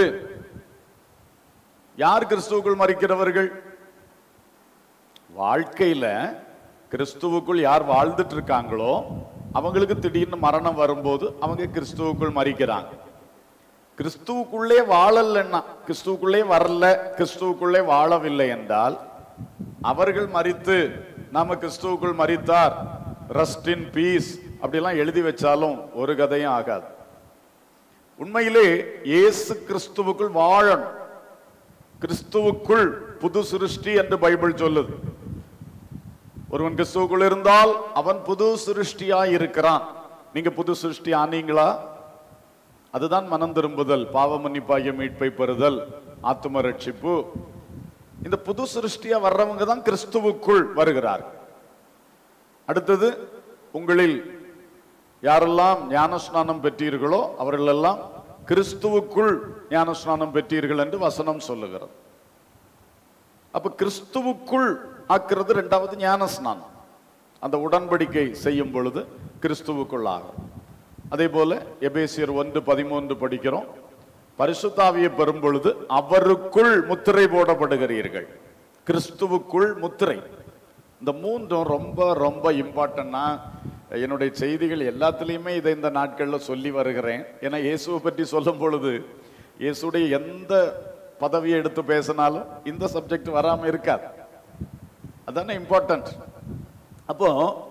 யார் கிறிஸ்துவுக்குள் மறிக்கிறவர்கள் வாழ்க்கையில கிறிஸ்துவுக்குள் யார் வாழ்ந்துட்டு இருக்காங்களோ அவங்களுக்கு திடீர்னு மரணம் வரும்போது அவங்க கிறிஸ்துவுக்குள் மறிக்கிறாங்க கிறிஸ்துவுக்குள்ளே வாழலன்னா கிறிஸ்துவுக்குள்ளே வரல கிறிஸ்துவுக்குள்ளே வாழவில்லை என்றால் அவர்கள் மறித்து நாம கிறிஸ்துவுக்குள் மறித்தார் ரெஸ்ட் இன் பீஸ் அப்படிலாம் எழுதி வச்சாலும் ஒரு கதையும் ஆகாது உண்மையிலே இயேசு கிறிஸ்துவுக்குள் வாழணும் கிறிஸ்துவுக்குள் புது சிருஷ்டி என்று பைபிள் சொல்லுது ஒருவன் கிறிஸ்துவுக்குள் இருந்தால் அவன் புது சிருஷ்டியாய் இருக்கிறான் நீங்க புது சிருஷ்டி ஆனீங்களா அதுதான் மனம் திரும்புதல் பாவ மன்னிப்பாகிய மீட்பை பெறுதல் ஆத்தும ரட்சிப்பு இந்த புது சிருஷ்டியா வர்றவங்க தான் கிறிஸ்துவுக்குள் வருகிறார் அடுத்தது உங்களில் யாரெல்லாம் ஞானஸ்நானம் பெற்றீர்களோ அவர்களெல்லாம் கிறிஸ்துவுக்குள் ஞானஸ்நானம் பெற்றீர்கள் என்று வசனம் சொல்லுகிறது அப்ப கிறிஸ்துவுக்குள் ஆக்குறது ரெண்டாவது ஞானஸ்நானம் அந்த உடன்படிக்கை செய்யும் பொழுது கிறிஸ்துவுக்குள் ஆகும் அதே போல எபேசியர் ஒன்று பதிமூன்று படிக்கிறோம் பரிசுத்தாவியை பெறும் பொழுது அவருக்குள் முத்திரை போடப்படுகிறீர்கள் கிறிஸ்துவுக்குள் முத்திரை இந்த மூன்றும் ரொம்ப ரொம்ப இம்பார்ட்டன்னா என்னுடைய செய்திகள் எல்லாத்துலேயுமே இதை இந்த நாட்களில் சொல்லி வருகிறேன் ஏன்னா இயேசுவை பற்றி சொல்லும் பொழுது இயேசுடைய எந்த பதவியை எடுத்து பேசினாலும் இந்த சப்ஜெக்ட் வராம இருக்காது அதானே இம்பார்ட்டன்ட் அப்போ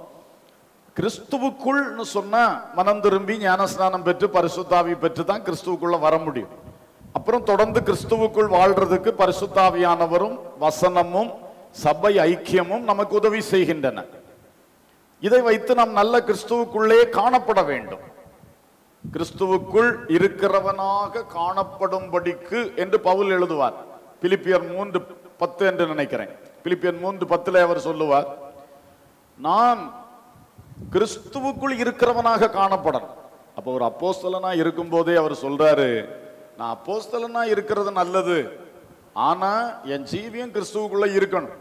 கிறிஸ்துவுக்குள்னு சொன்னா மனம் திரும்பி ஞானஸ்நானம் பெற்று பரிசுத்தாவி பெற்று தான் கிறிஸ்துவுக்குள்ள வர முடியும் அப்புறம் தொடர்ந்து கிறிஸ்துவுக்குள் வாழ்றதுக்கு பரிசுத்தாவியானவரும் வசனமும் சபை ஐக்கியமும் நமக்கு உதவி செய்கின்றன இதை வைத்து நாம் நல்ல கிறிஸ்துவுக்குள்ளே காணப்பட வேண்டும் கிறிஸ்துவுக்குள் இருக்கிறவனாக காணப்படும்படிக்கு என்று பவுல் எழுதுவார் பிலிப்பியர் மூன்று பத்து என்று நினைக்கிறேன் பிலிப்பியர் மூன்று பத்துல அவர் சொல்லுவார் நான் கிறிஸ்துவுக்குள் இருக்கிறவனாக காணப்படணும் அப்போ ஒரு அப்போஸ்தலனா இருக்கும்போதே அவர் சொல்றாரு நான் அப்போஸ்தலனா இருக்கிறது நல்லது ஆனா என் ஜீவியம் கிறிஸ்துவுக்குள்ள இருக்கணும்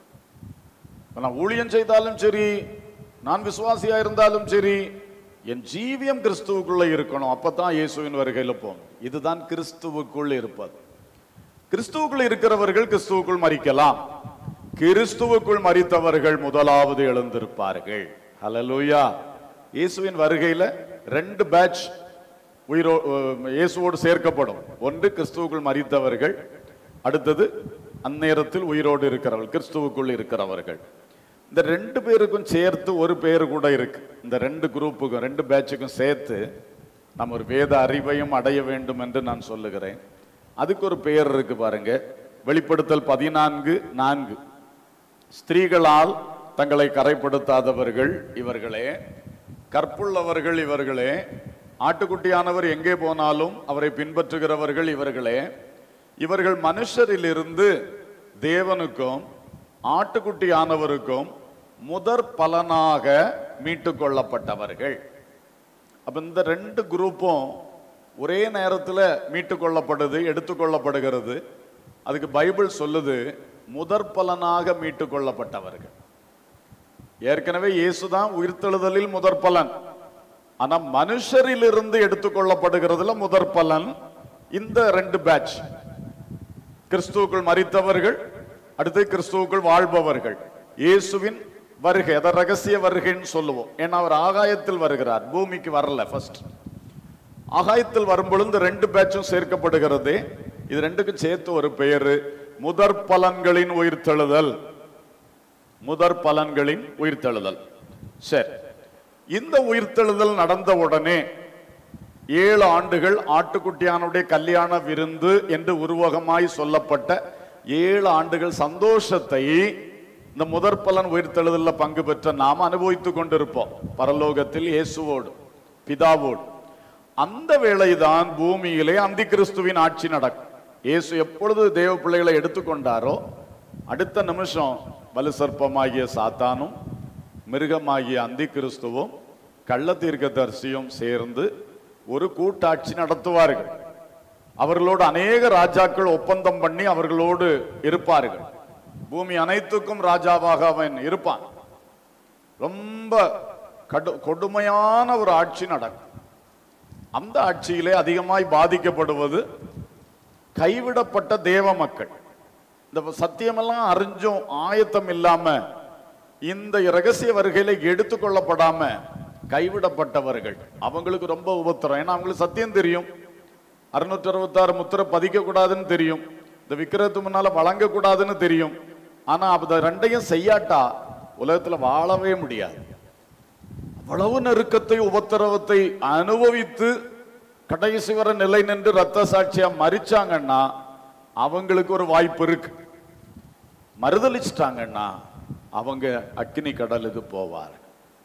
இப்ப நான் ஊழியம் செய்தாலும் சரி நான் விசுவாசியா இருந்தாலும் சரி என் ஜீவியம் கிறிஸ்துவுக்குள்ள இருக்கணும் அப்பதான் இயேசுவின் வருகையில போகணும் இதுதான் கிறிஸ்துவுக்குள் இருப்பது கிறிஸ்துவுக்குள் இருக்கிறவர்கள் கிறிஸ்துவுக்குள் மறிக்கலாம் கிறிஸ்துவுக்குள் மறித்தவர்கள் முதலாவது எழுந்திருப்பார்கள் ஹalleluya இயேசுவின் வருகையில ரெண்டு பேட்ச் உயிரோ அஹ் இயேசுவோடு சேர்க்கப்படும் ஒன்று கிறிஸ்துவுக்குள் மறித்தவர்கள் அடுத்தது அந்நேரத்தில் உயிரோடு இருக்கிறவர்கள் கிறிஸ்துவுக்குள் இருக்கிறவர்கள் இந்த ரெண்டு பேருக்கும் சேர்த்து ஒரு பேர் கூட இருக்கு இந்த ரெண்டு குரூப்புக்கும் ரெண்டு பேட்சுக்கும் சேர்த்து நம்ம ஒரு வேத அறிவையும் அடைய வேண்டும் என்று நான் சொல்லுகிறேன் அதுக்கு ஒரு பெயர் இருக்கு பாருங்க வெளிப்படுத்தல் பதினான்கு நான்கு ஸ்திரீகளால் தங்களை கரைப்படுத்தாதவர்கள் இவர்களே கற்புள்ளவர்கள் இவர்களே ஆட்டுக்குட்டியானவர் எங்கே போனாலும் அவரை பின்பற்றுகிறவர்கள் இவர்களே இவர்கள் மனுஷரிலிருந்து தேவனுக்கும் ஆட்டுக்குட்டியானவருக்கும் முதற் பலனாக மீட்டுக் கொள்ளப்பட்டவர்கள் அப்ப இந்த ரெண்டு குரூப்பும் ஒரே நேரத்தில் மீட்டுக் கொள்ளப்படுது எடுத்துக்கொள்ளப்படுகிறது அதுக்கு பைபிள் சொல்லுது முதற் பலனாக மீட்டுக் கொள்ளப்பட்டவர்கள் ஏற்கனவே இயேசுதான் உயிர்த்தெழுதலில் முதற் பலன் ஆனா மனுஷரிலிருந்து எடுத்துக்கொள்ளப்படுகிறதுல முதற் பலன் இந்த ரெண்டு பேட்ச் கிறிஸ்துவுக்குள் மறித்தவர்கள் அடுத்து கிறிஸ்துவுக்குள் வாழ்பவர்கள் இயேசுவின் வருகை அதை ரகசிய வருகைன்னு சொல்லுவோம் ஏன்னா அவர் ஆகாயத்தில் வருகிறார் பூமிக்கு வரல ஃபர்ஸ்ட் ஆகாயத்தில் வரும்பொழுது இந்த ரெண்டு பேட்சும் சேர்க்கப்படுகிறது இது ரெண்டுக்கும் சேர்த்து ஒரு பெயர் முதற் பலன்களின் உயிர்த்தெழுதல் முதற் பலன்களின் உயிர்த்தெழுதல் சரி இந்த உயிர்த்தெழுதல் நடந்த உடனே ஏழு ஆண்டுகள் ஆட்டுக்குட்டியானுடைய கல்யாண விருந்து என்று உருவகமாய் சொல்லப்பட்ட ஏழு ஆண்டுகள் சந்தோஷத்தை இந்த முதற் பலன் உயிர்த்தெழுதல்ல பங்கு பெற்ற நாம் அனுபவித்துக் கொண்டிருப்போம் பரலோகத்தில் இயேசுவோடு பிதாவோடு அந்த வேளைதான் பூமியிலே அந்தி கிறிஸ்துவின் ஆட்சி நடக்கும் இயேசு எப்பொழுது தேவ பிள்ளைகளை எடுத்துக்கொண்டாரோ அடுத்த நிமிஷம் வலு சர்ப்பமாகிய சாத்தானும் மிருகமாகிய அந்தி கிறிஸ்துவும் கள்ள தீர்க்கதரிசியும் சேர்ந்து ஒரு கூட்டாட்சி நடத்துவார்கள் அவர்களோடு அநேக ராஜாக்கள் ஒப்பந்தம் பண்ணி அவர்களோடு இருப்பார்கள் பூமி அனைத்துக்கும் ராஜாவாக அவன் இருப்பான் ரொம்ப கடு கொடுமையான ஒரு ஆட்சி நடக்கும் அந்த ஆட்சியிலே அதிகமாய் பாதிக்கப்படுவது கைவிடப்பட்ட தேவ மக்கள் இந்த சத்தியமெல்லாம் அறிஞ்சும் ஆயத்தம் இல்லாம இந்த ரகசிய வருகையில எடுத்துக்கொள்ளப்படாம கைவிடப்பட்டவர்கள் அவங்களுக்கு ரொம்ப உபத்திரம் ஏன்னா அவங்களுக்கு சத்தியம் தெரியும் அறுநூற்றி அறுபத்தாறு முத்திரை பதிக்க கூடாதுன்னு தெரியும் இந்த விக்கிரத்து முன்னால வழங்க கூடாதுன்னு தெரியும் ஆனா அதை ரெண்டையும் செய்யாட்டா உலகத்துல வாழவே முடியாது அவ்வளவு நெருக்கத்தை உபத்திரவத்தை அனுபவித்து கடைசி வர நிலை நின்று ரத்த சாட்சியா மறிச்சாங்கன்னா அவங்களுக்கு ஒரு வாய்ப்பு இருக்கு மறுதளிச்சிட்டாங்கன்னா அவங்க அக்கினி கடலுக்கு போவார்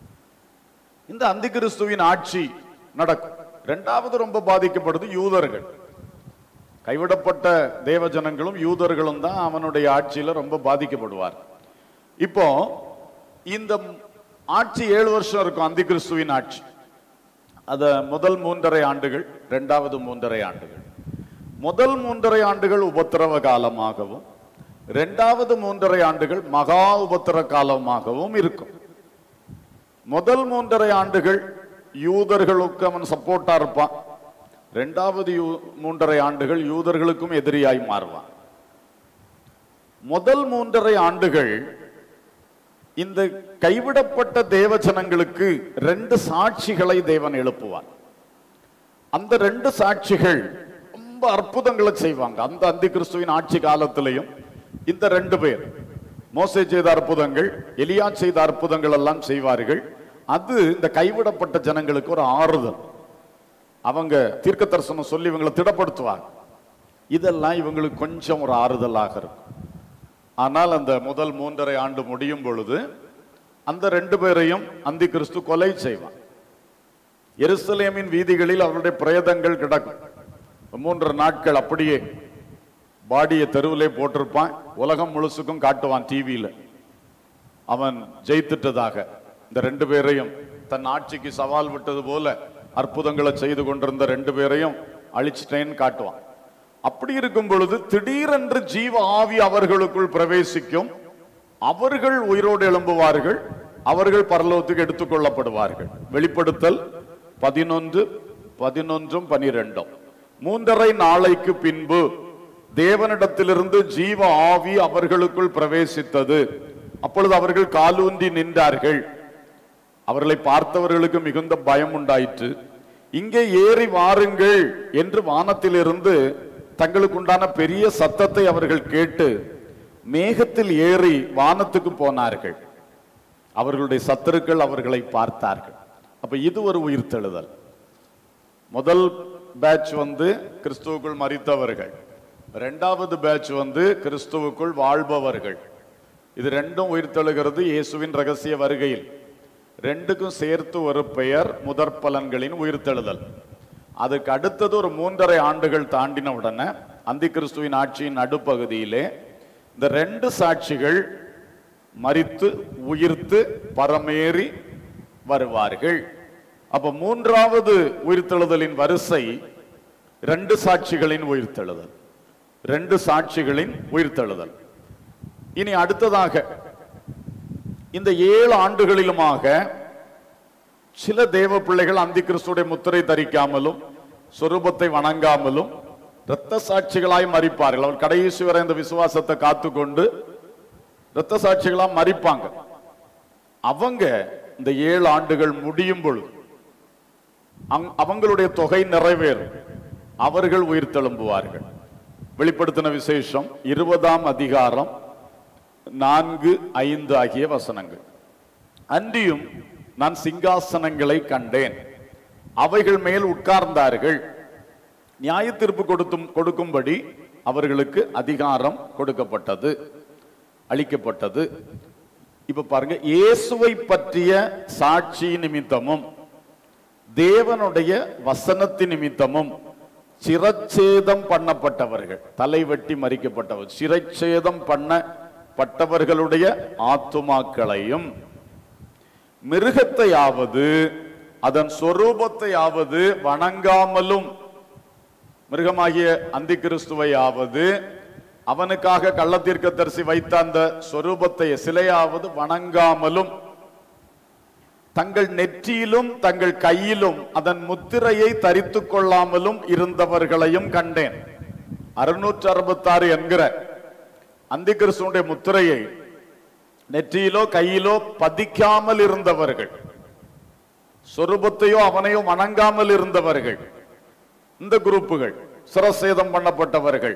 இந்த அந்தி கிறிஸ்துவின் ஆட்சி நடக்கும் இரண்டாவது ரொம்ப பாதிக்கப்படுது யூதர்கள் கைவிடப்பட்ட தேவஜனங்களும் யூதர்களும் தான் அவனுடைய ஆட்சியில ரொம்ப பாதிக்கப்படுவார் இப்போ இந்த ஆட்சி ஏழு வருஷம் இருக்கும் அந்தி கிறிஸ்துவின் ஆட்சி அத முதல் மூன்றரை ஆண்டுகள் இரண்டாவது மூன்றரை ஆண்டுகள் முதல் மூன்றரை ஆண்டுகள் உபத்திரவ காலமாகவும் இரண்டாவது மூன்றரை ஆண்டுகள் மகா உபத்திர காலமாகவும் இருக்கும் முதல் மூன்றரை ஆண்டுகள் யூதர்களுக்கு அவன் சப்போர்ட்டா இருப்பான் இரண்டாவது யூ- மூன்றரை ஆண்டுகள் யூதர்களுக்கும் எதிரியாய் மாறுவான் முதல் மூன்றரை ஆண்டுகள் இந்த கைவிடப்பட்ட தேவஜனங்களுக்கு ரெண்டு சாட்சிகளை தேவன் எழுப்புவார் அந்த ரெண்டு சாட்சிகள் ரொம்ப அற்புதங்களை செய்வாங்க அந்த அந்தி கிறிஸ்துவின் ஆட்சி காலத்திலையும் இந்த ரெண்டு பேர் மோசே செய்த அற்புதங்கள் எலியா செய்த அற்புதங்கள் எல்லாம் செய்வார்கள் அது இந்த கைவிடப்பட்ட ஜனங்களுக்கு ஒரு ஆறுதல் அவங்க தீர்க்க தரிசனம் சொல்லி இவங்களை திடப்படுத்துவாங்க இதெல்லாம் இவங்களுக்கு கொஞ்சம் ஒரு ஆறுதலாக இருக்கும் ஆனால் அந்த முதல் மூன்றரை ஆண்டு முடியும் பொழுது அந்த ரெண்டு பேரையும் அந்தி கிறிஸ்து கொலை செய்வான் எருசலேமின் வீதிகளில் அவருடைய பிரேதங்கள் கிடக்கும் மூன்று நாட்கள் அப்படியே பாடியை தெருவிலே போட்டிருப்பான் உலகம் முழுசுக்கும் காட்டுவான் டிவியில அவன் ஜெயித்துட்டதாக இந்த ரெண்டு பேரையும் தன் ஆட்சிக்கு சவால் விட்டது போல அற்புதங்களை செய்து கொண்டிருந்த ரெண்டு பேரையும் அழிச்சிட்டேன்னு காட்டுவான் அப்படி இருக்கும் பொழுது திடீரென்று ஜீவ ஆவி அவர்களுக்குள் பிரவேசிக்கும் அவர்கள் உயிரோடு எழும்புவார்கள் அவர்கள் பரலோகத்துக்கு எடுத்துக்கொள்ளப்படுவார்கள் வெளிப்படுத்தல் பதினொன்று பதினொன்றும் பனிரெண்டும் மூன்றரை நாளைக்கு பின்பு தேவனிடத்திலிருந்து ஜீவ ஆவி அவர்களுக்குள் பிரவேசித்தது அப்பொழுது அவர்கள் காலூன்றி நின்றார்கள் அவர்களை பார்த்தவர்களுக்கு மிகுந்த பயம் உண்டாயிற்று இங்கே ஏறி வாருங்கள் என்று வானத்திலிருந்து தங்களுக்குண்டான பெரிய சத்தத்தை அவர்கள் கேட்டு மேகத்தில் ஏறி வானத்துக்கு போனார்கள் அவர்களுடைய சத்துருக்கள் அவர்களை பார்த்தார்கள் அப்ப இது ஒரு உயிர்த்தெழுதல் முதல் பேட்ச் வந்து கிறிஸ்துவுக்குள் மரித்தவர்கள் இரண்டாவது பேட்ச் வந்து கிறிஸ்துவுக்குள் வாழ்பவர்கள் இது ரெண்டும் உயிர்த்தெழுகிறது இயேசுவின் ரகசிய வருகையில் ரெண்டுக்கும் சேர்த்து ஒரு பெயர் முதற் பலன்களின் உயிர்த்தெழுதல் அதுக்கு அடுத்தது ஒரு மூன்றரை ஆண்டுகள் தாண்டின உடனே அந்தி கிறிஸ்துவின் ஆட்சியின் நடுப்பகுதியிலே இந்த ரெண்டு சாட்சிகள் மரித்து உயிர்த்து பரமேறி வருவார்கள் அப்ப மூன்றாவது உயிர்த்தெழுதலின் வரிசை ரெண்டு சாட்சிகளின் உயிர்த்தெழுதல் ரெண்டு சாட்சிகளின் உயிர்த்தெழுதல் இனி அடுத்ததாக இந்த ஏழு ஆண்டுகளிலுமாக சில தேவ பிள்ளைகள் அந்தி கிறிஸ்துடைய முத்திரை தரிக்காமலும் சொரூபத்தை வணங்காமலும் இரத்த சாட்சிகளாய் மறிப்பார்கள் அவர் கடைசி வரை இந்த விசுவாசத்தை காத்துக்கொண்டு இரத்த சாட்சிகளா மறிப்பாங்க அவங்க இந்த ஏழு ஆண்டுகள் முடியும் பொழுது அங்- அவங்களுடைய தொகை நிறைவேறும் அவர்கள் உயிர் தெழும்புவார்கள் வெளிப்படுத்தின விசேஷம் இருபதாம் அதிகாரம் நான்கு ஐந்து ஆகிய வசனங்கள் அன்றியும் நான் சிங்காசனங்களை கண்டேன் அவைகள் மேல் உட்கார்ந்தார்கள் நியாய தீர்ப்பு கொடுத்தும் கொடுக்கும்படி அவர்களுக்கு அதிகாரம் கொடுக்கப்பட்டது அளிக்கப்பட்டது இப்ப பாருங்க இயேசுவை பற்றிய சாட்சி நிமித்தமும் தேவனுடைய வசனத்தின் நிமித்தமும் சிரச்சேதம் பண்ணப்பட்டவர்கள் தலை வெட்டி மறிக்கப்பட்டவர் சிரச்சேதம் பண்ணப்பட்டவர்களுடைய ஆத்துமாக்களையும் மிருகத்தையாவது அதன் சொரூபத்தையாவது வணங்காமலும் மிருகமாகிய அந்தி கிறிஸ்துவையாவது அவனுக்காக கள்ளத்தீர்க்க தரிசி வைத்த அந்த சொரூபத்தை சிலையாவது வணங்காமலும் தங்கள் நெற்றியிலும் தங்கள் கையிலும் அதன் முத்திரையை தரித்துக் கொள்ளாமலும் இருந்தவர்களையும் கண்டேன் அறுநூற்று அறுபத்தாறு என்கிற அந்தி கிறிஸ்துவனுடைய முத்திரையை நெற்றியிலோ கையிலோ பதிக்காமல் இருந்தவர்கள் சொரூபத்தையோ அவனையோ வணங்காமல் இருந்தவர்கள் இந்த குரூப்புகள் சிரசேதம் பண்ணப்பட்டவர்கள்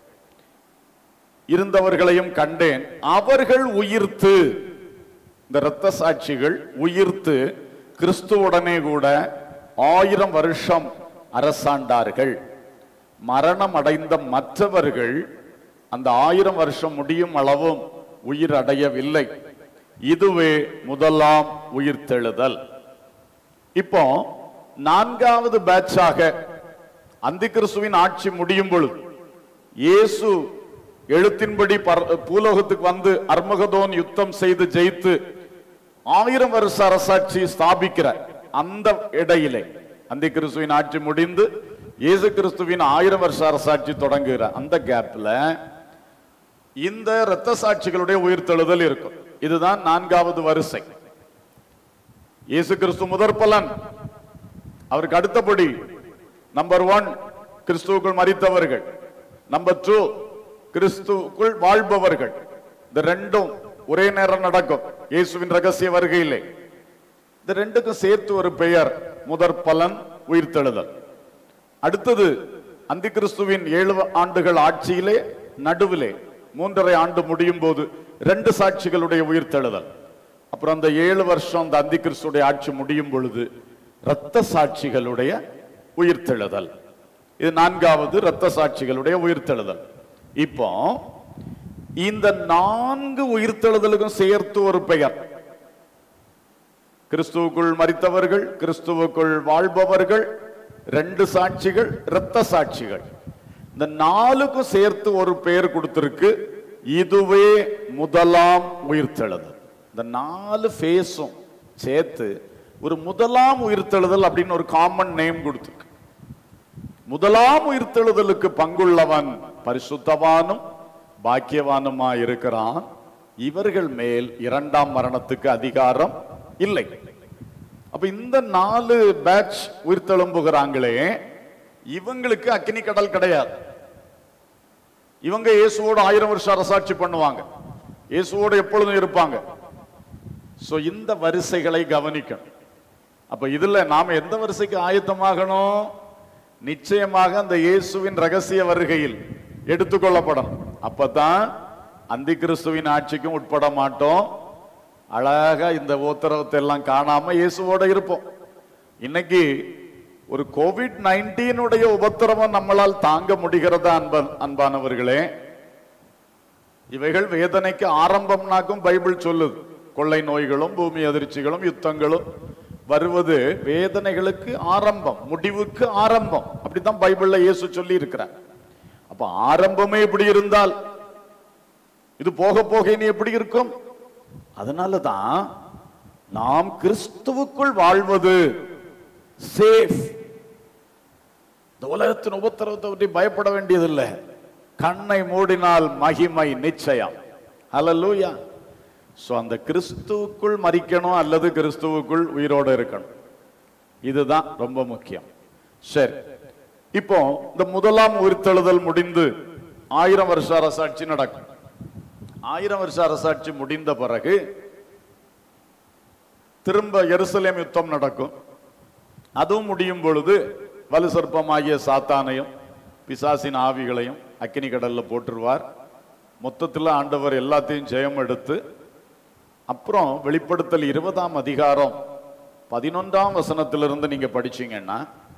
இருந்தவர்களையும் கண்டேன் அவர்கள் உயிர்த்து இந்த இரத்த சாட்சிகள் உயிர்த்து கிறிஸ்துவுடனே கூட ஆயிரம் வருஷம் அரசாண்டார்கள் மரணம் அடைந்த மற்றவர்கள் அந்த ஆயிரம் வருஷம் முடியும் அளவும் உயிர் அடையவில்லை இதுவே முதலாம் உயிர்த்தெழுதல் இப்போ நான்காவது பேட்சாக அந்தி கிறிஸ்துவின் ஆட்சி முடியும் பொழுது இயேசு எழுத்தின்படி பர- பூலோகத்துக்கு வந்து அர்மகதோன் யுத்தம் செய்து ஜெயித்து ஆயிரம் வருஷ அரசாட்சி ஸ்தாபிக்கிற அந்த இடையிலே அந்தி கிறிஸ்துவின் ஆட்சி முடிந்து இயேசு கிறிஸ்துவின் ஆயிரம் வருஷ அரசாட்சி தொடங்குகிற அந்த கேப்ல இந்த இரத்த சாட்சிகளுடைய உயிர்த்தெழுதல் இருக்கும் இதுதான் நான்காவது வரிசை இயேசு கிறிஸ்து முதற் பலன் அவருக்கு அடுத்தபடி நம்பர் ஒன் கிறிஸ்துவுக்குள் மரித்தவர்கள் நம்பர் டூ கிறிஸ்துவுக்குள் வாழ்பவர்கள் இந்த ரெண்டும் ஒரே நேரம் நடக்கும் இயேசுவின் ரகசிய வருகையிலே இந்த ரெண்டுக்கும் சேர்த்து ஒரு பெயர் முதற் பலன் உயிர்த்தெழுதல் அடுத்தது அந்தி கிறிஸ்துவின் ஏழு ஆண்டுகள் ஆட்சியிலே நடுவிலே மூன்றரை ஆண்டு முடியும் போது ரெண்டு சாட்சிகளுடைய உயிர்த்தெழுதல் அப்புறம் அந்த ஏழு வருஷம் அந்த அந்தி கிறிஸ்துடைய ஆட்சி முடியும் பொழுது இரத்த சாட்சிகளுடைய உயிர்த்தெழுதல் இது நான்காவது இரத்த சாட்சிகளுடைய உயிர்த்தெழுதல் இப்போ இந்த நான்கு உயிர்த்தெழுதலுக்கும் சேர்த்து ஒரு பெயர் கிறிஸ்துவுக்குள் மரித்தவர்கள் கிறிஸ்துவுக்குள் வாழ்பவர்கள் ரெண்டு சாட்சிகள் இரத்த சாட்சிகள் இந்த நாலுக்கும் சேர்த்து ஒரு பெயர் கொடுத்திருக்கு இதுவே முதலாம் உயிர்த்தெழுதல் இந்த நாலு ஃபேஸும் சேர்த்து ஒரு முதலாம் உயிர்த்தெழுதல் அப்படின்னு ஒரு காமன் நேம் கொடுத்திருக்கு முதலாம் உயிர்த்தெழுதலுக்கு பங்குள்ளவன் பரிசுத்தவானும் பாக்கியவானுமா இருக்கிறான் இவர்கள் மேல் இரண்டாம் மரணத்துக்கு அதிகாரம் இல்லை அப்ப இந்த நாலு பேட்ச் உயிர்த்தெழும்புகிறாங்களே இவங்களுக்கு அக்கினி கடல் கிடையாது இவங்க இயேசுவோட ஆயிரம் வருஷம் அரசாட்சி பண்ணுவாங்க இயேசுவோட எப்பொழுதும் இருப்பாங்க சோ இந்த வரிசைகளை கவனிக்கணும் அப்ப இதுல நாம எந்த வரிசைக்கு ஆயத்தமாகணும் நிச்சயமாக அந்த இயேசுவின் ரகசிய வருகையில் எடுத்துக்கொள்ளப்படணும் அப்பதான் அந்தி கிறிஸ்துவின் ஆட்சிக்கும் உட்பட மாட்டோம் அழகா இந்த உத்தரவத்தை எல்லாம் காணாம இயேசுவோட இருப்போம் இன்னைக்கு ஒரு கோவிட் நைன்டீனுடைய உபத்திரவம் நம்மளால் தாங்க முடிகிறதா அன்பன் அன்பானவர்களே இவைகள் வேதனைக்கு ஆரம்பம்னாக்கும் பைபிள் சொல்லுது கொள்ளை நோய்களும் பூமி அதிர்ச்சிகளும் யுத்தங்களும் வருவது வேதனைகளுக்கு ஆரம்பம் முடிவுக்கு ஆரம்பம் அப்படித்தான் பைபிள்ல இயேசு சொல்லி இருக்கிறார் அப்ப ஆரம்பமே இப்படி இருந்தால் இது போக போக இனி எப்படி இருக்கும் அதனால தான் நாம் கிறிஸ்துவுக்குள் வாழ்வது சேஃப் இந்த உலகத்தின் உபத்திரவத்தை பற்றி பயப்பட வேண்டியதில்லை கண்ணை மூடினால் மகிமை நிச்சயம் ஹalleluya சோ அந்த கிறிஸ்துவுக்குள் மரிக்கணும் அல்லது கிறிஸ்துவுக்குள் உயிரோடு இருக்கணும் இதுதான் ரொம்ப முக்கியம் சரி இப்போ இந்த முதலாம் உயிர்த்தெழுதல் முடிந்து ஆயிரம் வருஷ அரசாட்சி நடக்கும் ஆயிரம் வருஷ அரசாட்சி முடிந்த பிறகு திரும்ப எருசலேம் யுத்தம் நடக்கும் அதுவும் முடியும் பொழுது வலு சர்ப்பமாகிய சாத்தானையும் பிசாசின் ஆவிகளையும் அக்கினி கடல்ல போட்டுருவார் மொத்தத்தில் ஆண்டவர் எல்லாத்தையும் ஜெயம் எடுத்து அப்புறம் வெளிப்படுத்தல் இருபதாம் அதிகாரம் பதினொன்றாம் வசனத்திலிருந்து நீங்க படிச்சீங்கன்னா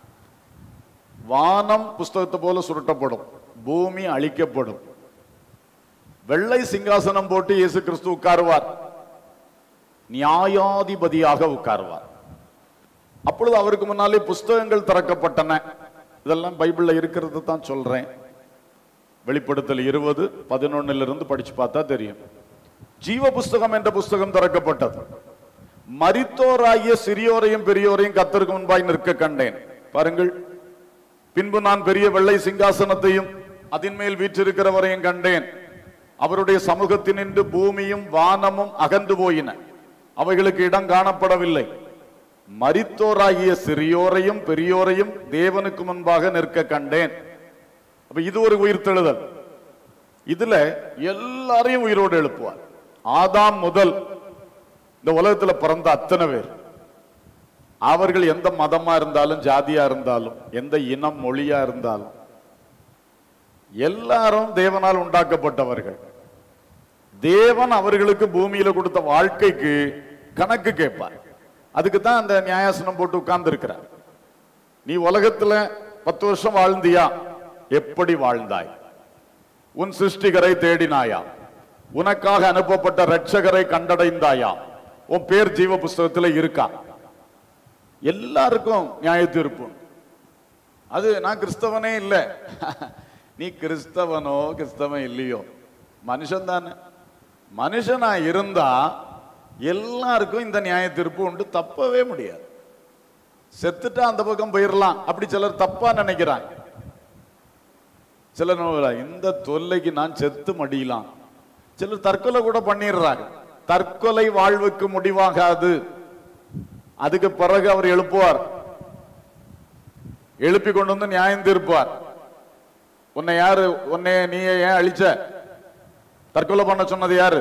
வானம் புஸ்தகத்தை போல சுருட்டப்படும் பூமி அழிக்கப்படும் வெள்ளை சிங்காசனம் போட்டு இயேசு கிறிஸ்து உட்காருவார் நியாயாதிபதியாக உட்காருவார் அப்பொழுது அவருக்கு முன்னாலே புஸ்தகங்கள் திறக்கப்பட்டன இதெல்லாம் பைபிள்ல இருக்கிறது தான் சொல்றேன் வெளிப்படுத்தல் இருபது பதினொன்னுல இருந்து படிச்சு பார்த்தா தெரியும் ஜீவ புஸ்தகம் என்ற புஸ்தகம் திறக்கப்பட்டது மரித்தோராகிய சிறியோரையும் பெரியோரையும் கத்தருக்கு முன்பாய் நிற்க கண்டேன் பாருங்கள் பின்பு நான் பெரிய வெள்ளை சிங்காசனத்தையும் அதின் மேல் வீற்றிருக்கிறவரையும் கண்டேன் அவருடைய சமூகத்தினின்று பூமியும் வானமும் அகன்று போயின அவைகளுக்கு இடம் காணப்படவில்லை மரித்தோராகிய சிறியோரையும் பெரியோரையும் தேவனுக்கு முன்பாக நிற்க கண்டேன் அப்ப இது ஒரு உயிர்த்தெழுதல் இதுல எல்லாரையும் உயிரோடு எழுப்புவார் ஆதாம் முதல் இந்த உலகத்துல பிறந்த அத்தனை பேர் அவர்கள் எந்த மதமா இருந்தாலும் ஜாதியா இருந்தாலும் எந்த இனம் மொழியா இருந்தாலும் எல்லாரும் தேவனால் உண்டாக்கப்பட்டவர்கள் தேவன் அவர்களுக்கு பூமியில கொடுத்த வாழ்க்கைக்கு கணக்கு கேட்பார் அதுக்கு தான் அந்த நியாயாசனம் போட்டு உட்கார்ந்து இருக்கிறார் நீ உலகத்துல பத்து வருஷம் வாழ்ந்தியா எப்படி வாழ்ந்தாய் உன் சிருஷ்டிகரை தேடினாயா உனக்காக அனுப்பப்பட்ட ரட்சகரை கண்டடைந்தாயா உன் பேர் ஜீவ புஸ்தகத்துல இருக்கா எல்லாருக்கும் நியாய தீர்ப்பு அது நான் கிறிஸ்தவனே இல்லை நீ கிறிஸ்தவனோ கிறிஸ்தவன் இல்லையோ மனுஷன் தானே மனுஷனா இருந்தா எல்லாருக்கும் இந்த நியாய தீர்ப்பு உண்டு தப்பவே முடியாது செத்துட்டா அந்த பக்கம் போயிடலாம் அப்படி சிலர் தப்பா நினைக்கிறாங்க சிலர் நம்புறா, இந்த தொல்லைக்கு நான் செத்து மடியலாம் சிலர் தற்கொலை கூட பண்ணிடுறாங்க தற்கொலை வாழ்வுக்கு முடிவாகாது அதுக்கு பிறகு அவர் எழுப்புவார் எழுப்பி கொண்டு வந்து நியாயம் தீர்ப்பார் உன்னை யாரு உன்னை நீ ஏன் அழிச்ச தற்கொலை பண்ண சொன்னது யாரு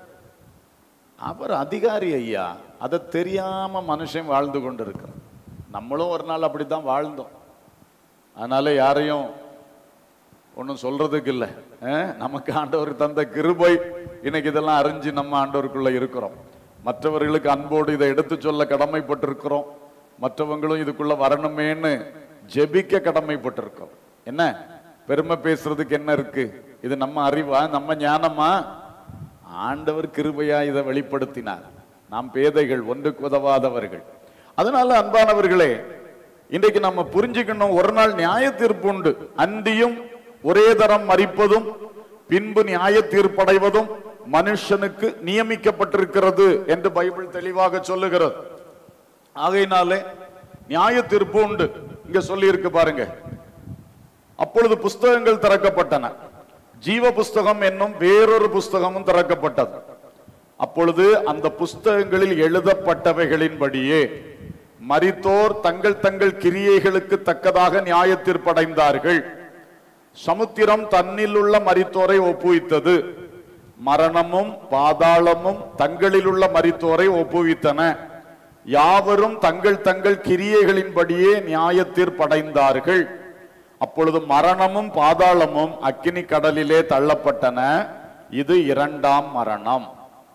அவர் அதிகாரி ஐயா அதை தெரியாம மனுஷன் வாழ்ந்து கொண்டிருக்கிறான் நம்மளும் ஒரு நாள் அப்படித்தான் வாழ்ந்தோம் அதனால யாரையும் ஒன்றும் சொல்றதுக்கு இல்லை நமக்கு ஆண்டவர் தந்த கிருபை இன்னைக்கு இதெல்லாம் அறிஞ்சு நம்ம ஆண்டவருக்குள்ள இருக்கிறோம் மற்றவர்களுக்கு அன்போடு இதை எடுத்து சொல்ல கடமைப்பட்டிருக்கிறோம் மற்றவங்களும் இதுக்குள்ள வரணுமேன்னு ஜெபிக்க கடமைப்பட்டிருக்கிறோம் என்ன பெருமை பேசுறதுக்கு என்ன இருக்கு இது நம்ம அறிவா நம்ம ஞானமா ஆண்டவர் கிருபையா இதை வெளிப்படுத்தினார் நாம் பேதைகள் ஒன்றுக்கு உதவாதவர்கள் அதனால அன்பானவர்களே இன்றைக்கு நம்ம புரிஞ்சுக்கணும் ஒரு நாள் நியாய தீர்ப்பு உண்டு அந்தியும் ஒரே தரம் மறிப்பதும் பின்பு நியாய தீர்ப்படைவதும் மனுஷனுக்கு நியமிக்கப்பட்டிருக்கிறது என்று பைபிள் தெளிவாக சொல்லுகிறது ஆகையினாலே நியாய தீர்ப்பு உண்டு இங்க சொல்லி இருக்கு பாருங்க அப்பொழுது புஸ்தகங்கள் திறக்கப்பட்டன ஜீவ புஸ்தகம் என்னும் வேறொரு புஸ்தகமும் திறக்கப்பட்டது அப்பொழுது அந்த புஸ்தகங்களில் எழுதப்பட்டவைகளின்படியே மரித்தோர் தங்கள் தங்கள் கிரியைகளுக்கு தக்கதாக நியாய தீர்ப்படைந்தார்கள் சமுத்திரம் தன்னில் உள்ள மரித்தோரை ஒப்புவித்தது மரணமும் பாதாளமும் தங்களில் உள்ள மரித்தோரை ஒப்புவித்தன யாவரும் தங்கள் தங்கள் கிரியைகளின்படியே நியாய தீர்ப்படைந்தார்கள் அப்பொழுது மரணமும் பாதாளமும் அக்கினி கடலிலே தள்ளப்பட்டன இது இரண்டாம் மரணம்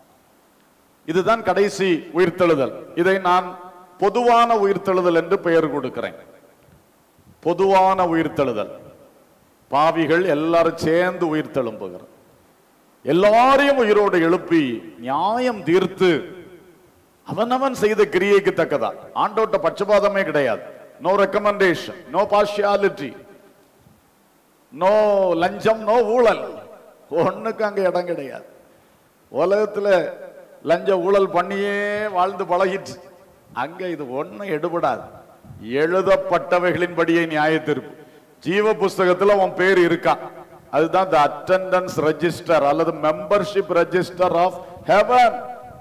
இதுதான் கடைசி உயிர்த்தெழுதல் இதை நான் பொதுவான உயிர்த்தெழுதல் என்று பெயர் கொடுக்கிறேன் பொதுவான உயிர்த்தெழுதல் பாவிகள் எல்லாரும் சேர்ந்து உயிர்த்தெழும்புகிறோம் எல்லாரையும் உயிரோடு எழுப்பி நியாயம் தீர்த்து அவனவன் செய்த கிரியைக்கு தக்கதா ஆண்டோட்ட பட்சபாதமே கிடையாது no recommendation no partiality no லஞ்சம் நோ ஊழல் ஒண்ணுக்கு அங்க இடம் கிடையாது உலகத்துல லஞ்ச ஊழல் பண்ணியே வாழ்ந்து பழகிட்டு அங்க இது ஒண்ணும் எடுபடாது எழுதப்பட்டவைகளின்படியே நியாய தீர்ப்பு ஜீவ புஸ்தகத்துல உன் பேர் இருக்கா அதுதான் த அட்டெண்டன்ஸ் ரெஜிஸ்டர் அல்லது மெம்பர்ஷிப் ரெஜிஸ்டர் ஆஃப் ஹெவன்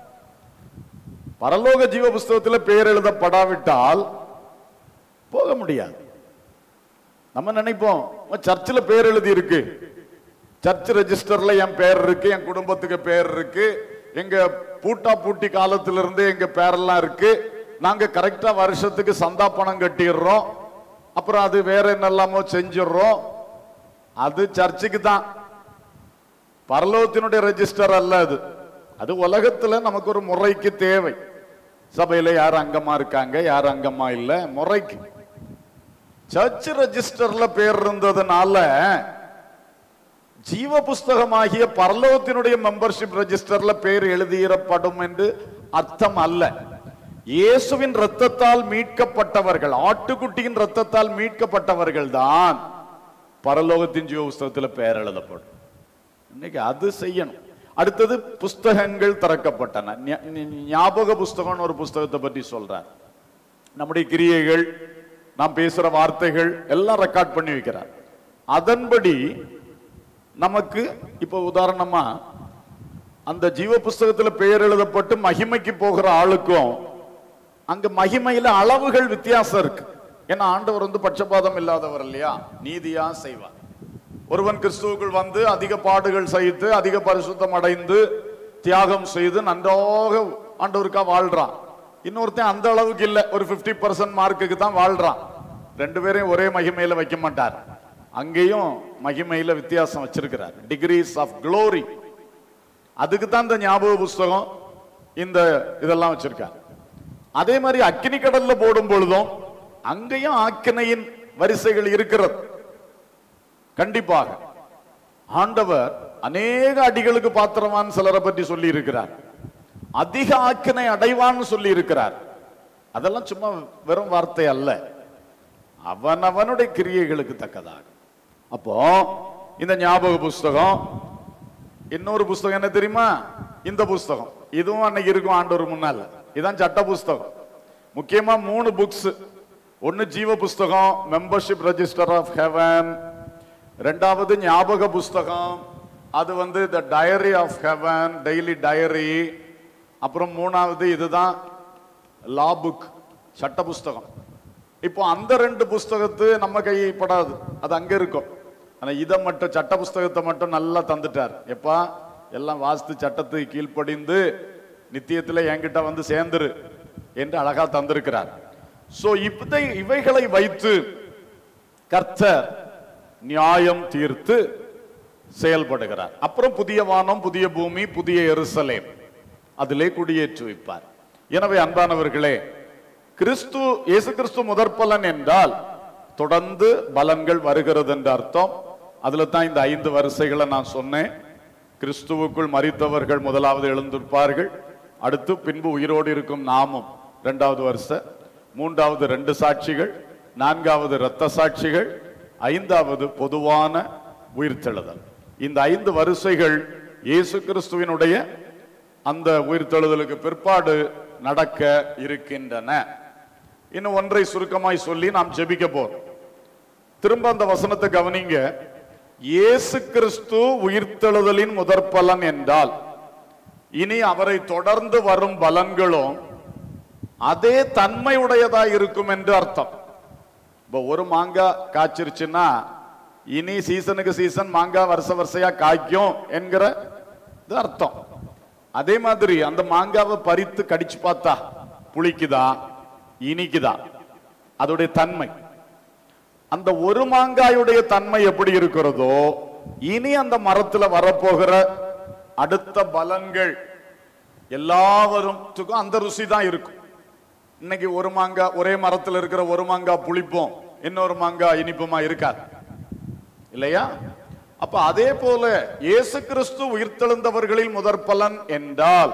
பரலோக ஜீவ புஸ்தகத்துல பேர் எழுதப்படாவிட்டால் போக முடியாது நம்ம நினைப்போம் சர்ச்சில் பேர் எழுதி இருக்கு சர்ச் ரெஜிஸ்டர்ல என் பேர் இருக்கு என் குடும்பத்துக்கு பேர் இருக்கு எங்க பூட்டா பூட்டி காலத்துல இருந்து எங்க பேரெல்லாம் இருக்கு நாங்க கரெக்டா வருஷத்துக்கு சந்தா பணம் கட்டிடுறோம் அப்புறம் அது வேற என்னெல்லாமோ செஞ்சிடுறோம் அது சர்ச்சுக்கு தான் பரலோகத்தினுடைய ரெஜிஸ்டர் அல்ல அது அது உலகத்துல நமக்கு ஒரு முறைக்கு தேவை சபையில யார் அங்கமா இருக்காங்க யார் அங்கமா இல்ல முறைக்கு சர்ச் ரெஜிஸ்டர்ல பேர் இருந்ததுனால ஜீவ புஸ்தகமாகிய பரலோகத்தினுடைய மெம்பர்ஷிப் ரெஜிஸ்டர்ல பேர் எழுதியிடப்படும் என்று அர்த்தம் அல்ல இயேசுவின் ரத்தத்தால் மீட்கப்பட்டவர்கள் ஆட்டுக்குட்டியின் ரத்தத்தால் மீட்கப்பட்டவர்கள் தான் பரலோகத்தின் ஜீவ புஸ்தகத்துல பெயர் எழுதப்படும் இன்னைக்கு அது செய்யணும் அடுத்தது புஸ்தகங்கள் திறக்கப்பட்டன ஞா- ஞா- ஞாபக புஸ்தகம்னு ஒரு புஸ்தகத்தை பற்றி சொல்றார் நம்முடைய கிரியைகள் நாம் பேசுற வார்த்தைகள் எல்லாம் ரெக்கார்ட் பண்ணி வைக்கிறார் அதன்படி நமக்கு இப்போ உதாரணமா அந்த ஜீவ புஸ்தகத்துல பெயர் எழுதப்பட்டு மகிமைக்கு போகிற ஆளுக்கும் அங்க மகிமையில அளவுகள் வித்தியாசம் இருக்கு ஏன்னா ஆண்டவர் வந்து பட்சபாதம் இல்லாதவர் இல்லையா நீதியா செய்வார் ஒருவன் கிறிஸ்துவுக்குள் வந்து அதிக பாடுகள் சகித்து அதிக பரிசுத்தம் அடைந்து தியாகம் செய்து நன்றாக ஆண்டவருக்கா வாழ்றான் இன்னொருத்தன் அந்த அளவுக்கு இல்ல ஒரு 50% பர்சன்ட் மார்க்குக்கு தான் வாழ்றான் ரெண்டு பேரையும் ஒரே மகிமையில வைக்க மாட்டார் அங்கேயும் மகிமையில வித்தியாசம் வச்சிருக்கிறார் டிகிரிஸ் ஆஃப் glory அதுக்கு தான் இந்த ஞாபக புஸ்தகம் இந்த இதெல்லாம் வச்சிருக்கார் அதே மாதிரி அக்கினி கடல்ல போடும் பொழுதும் அங்கேயும் ஆக்கினையின் வரிசைகள் இருக்கிறது கண்டிப்பாக ஆண்டவர் அநேக அடிகளுக்கு பாத்திரவான் சிலரை பற்றி சொல்லி இருக்கிறார் அதிக ஆக்கினை அடைவான்னு சொல்லி இருக்கிறார் அதெல்லாம் சும்மா வெறும் வார்த்தை அல்ல அவனவனுடைய கிரியைகளுக்கு தக்கதாக அப்போ இந்த ஞாபக புஸ்தகம் இன்னொரு புஸ்தகம் என்ன தெரியுமா இந்த புஸ்தகம் இதுவும் அன்னைக்கு இருக்கும் ஆண்டவர் முன்னால இதான் சட்ட புஸ்தகம் முக்கியமா மூணு புக்ஸ் ஒன்னு ஜீவ புஸ்தகம் மெம்பர்ஷிப் ரெஜிஸ்டர் ஆஃப் ஹெவன் ரெண்டாவது ஞாபக புஸ்தகம் அது வந்து the diary of heaven daily diary அப்புறம் மூணாவது இதுதான் லா புக் சட்ட புஸ்தகம் இப்போ அந்த ரெண்டு புஸ்தகத்து நம்ம கைப்படாது அது அங்க இருக்கும் ஆனா இதை மட்டும் சட்ட புஸ்தகத்தை மட்டும் நல்லா தந்துட்டார் எப்பா எல்லாம் வாஸ்து சட்டத்துக்கு கீழ்ப்படிந்து நித்தியத்துல என்கிட்ட வந்து சேர்ந்துரு என்று அழகா தந்திருக்கிறார் சோ இப்பதை இவைகளை வைத்து கர்த்தர் நியாயம் தீர்த்து செயல்படுகிறார் அப்புறம் புதிய வானம் புதிய பூமி புதிய எருசலேம் அதிலே குடியேற்றி வைப்பார் எனவே அன்பானவர்களே கிறிஸ்து இயேசு கிறிஸ்து முதற்பலன் என்றால் தொடர்ந்து பலன்கள் வருகிறது என்ற அர்த்தம் அதுல தான் இந்த ஐந்து வரிசைகளை நான் சொன்னேன் கிறிஸ்துவுக்குள் மரித்தவர்கள் முதலாவது எழுந்திருப்பார்கள் அடுத்து பின்பு உயிரோடு இருக்கும் நாமும் இரண்டாவது வருஷ மூன்றாவது ரெண்டு சாட்சிகள் நான்காவது இரத்த சாட்சிகள் ஐந்தாவது பொதுவான உயிர்த்தெழுதல் இந்த ஐந்து வரிசைகள் இயேசு கிறிஸ்துவினுடைய அந்த உயிர்த்தெழுதலுக்கு பிற்பாடு நடக்க இருக்கின்றன இன்னும் ஒன்றை சுருக்கமாய் சொல்லி நாம் ஜெபிக்க போறோம் திரும்ப அந்த வசனத்தை கவனிங்க இயேசு கிறிஸ்து உயிர்த்தெழுதலின் முதற் பலன் என்றால் இனி அவரை தொடர்ந்து வரும் பலன்களும் அதே தன்மை உடையதா இருக்கும் என்று அர்த்தம் இப்போ ஒரு மாங்காய் காய்ச்சிருச்சுன்னா இனி சீசனுக்கு சீசன் மாங்காய் வருஷ வருஷையா காய்க்கும் என்கிற இது அர்த்தம் அதே மாதிரி அந்த மாங்காவை பறித்து கடிச்சு பார்த்தா புளிக்குதா இனிக்குதா அதோடைய தன்மை அந்த ஒரு மாங்காயுடைய தன்மை எப்படி இருக்கிறதோ இனி அந்த மரத்துல வரப்போகிற அடுத்த பலன்கள் எல்லாவருக்கும் அந்த ருசி தான் இருக்கும் இன்னைக்கு ஒரு மாங்காய் ஒரே மரத்துல இருக்கிற ஒரு மாங்காய் புளிப்போம் இன்னொரு மாங்காய் இனிப்புமா இருக்காது இல்லையா அப்ப அதே போல இயேசு கிறிஸ்து உயிர்த்தெழுந்தவர்களில் முதற் பலன் என்றால்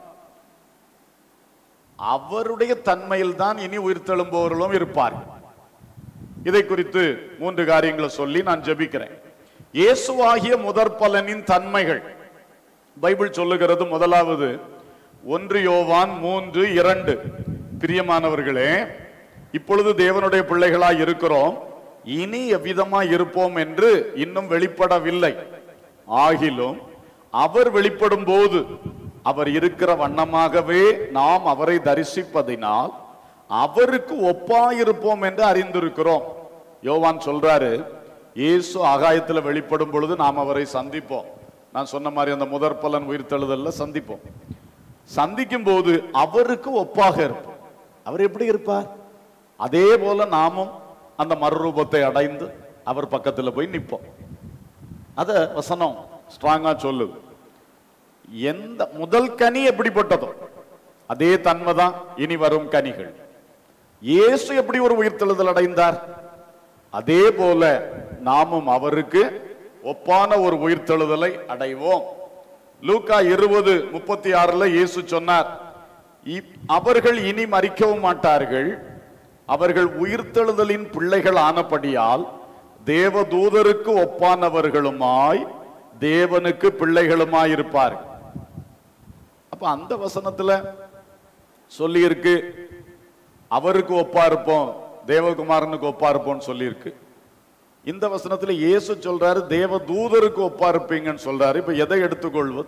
அவருடைய தன்மையில் தான் இனி உயிர்த்தெழும்பவர்களும் இருப்பார்கள் இதை குறித்து மூன்று காரியங்களை சொல்லி நான் ஜெபிக்கிறேன் இயேசுவாகிய முதற் பலனின் தன்மைகள் பைபிள் சொல்லுகிறது முதலாவது ஒன்று யோவான் மூன்று இரண்டு பிரியமானவர்களே இப்பொழுது தேவனுடைய பிள்ளைகளாய் இருக்கிறோம் இனி எவ்விதமாய் இருப்போம் என்று இன்னும் வெளிப்படவில்லை ஆகிலும் அவர் வெளிப்படும் போது அவர் இருக்கிற வண்ணமாகவே நாம் அவரை தரிசிப்பதினால் அவருக்கு ஒப்பாயிருப்போம் என்று அறிந்திருக்கிறோம் யோவான் சொல்றாரு இயேசு ஆகாயத்துல வெளிப்படும் பொழுது நாம் அவரை சந்திப்போம் நான் சொன்ன மாதிரி அந்த முதற் பலன் உயிர்த்தெழுதல்ல சந்திப்போம் சந்திக்கும் போது அவருக்கு ஒப்பாக இருப்போம் அவர் எப்படி இருப்பார் அதே போல நாமும் அந்த மறுரூபத்தை அடைந்து அவர் பக்கத்துல போய் நிற்போம் அத வசனம் ஸ்ட்ராங்கா சொல்லுது எந்த முதல் கனி எப்படிப்பட்டதோ அதே தன்மை தான் இனி வரும் கனிகள் இயேசு எப்படி ஒரு உயிர்த்தெழுதல் அடைந்தார் அதே போல நாமும் அவருக்கு ஒப்பான ஒரு உயிர்த்தெழுதலை அடைவோம் லூக்கா இருபது முப்பத்தி ஆறுல இயேசு சொன்னார் "இ- அவர்கள் இனி மறிக்கவும் மாட்டார்கள் அவர்கள் உயிர்த்தெழுதலின் பிள்ளைகள் ஆனபடியால் தேவதூதருக்கு ஒப்பானவர்களுமாய் தேவனுக்கு பிள்ளைகளுமாய் இருப்பார்கள் அப்ப அந்த வசனத்துல சொல்லி இருக்கு அவருக்கு ஒப்பா இருப்போம் தேவகுமாரனுக்கு ஒப்பா இருப்போம்னு சொல்லியிருக்கு இந்த வசனத்துல இயேசு சொல்றாரு தேவ தூதருக்கு ஒப்பா இருப்பீங்கன்னு சொல்றாரு இப்ப எதை எடுத்துக்கொள்வது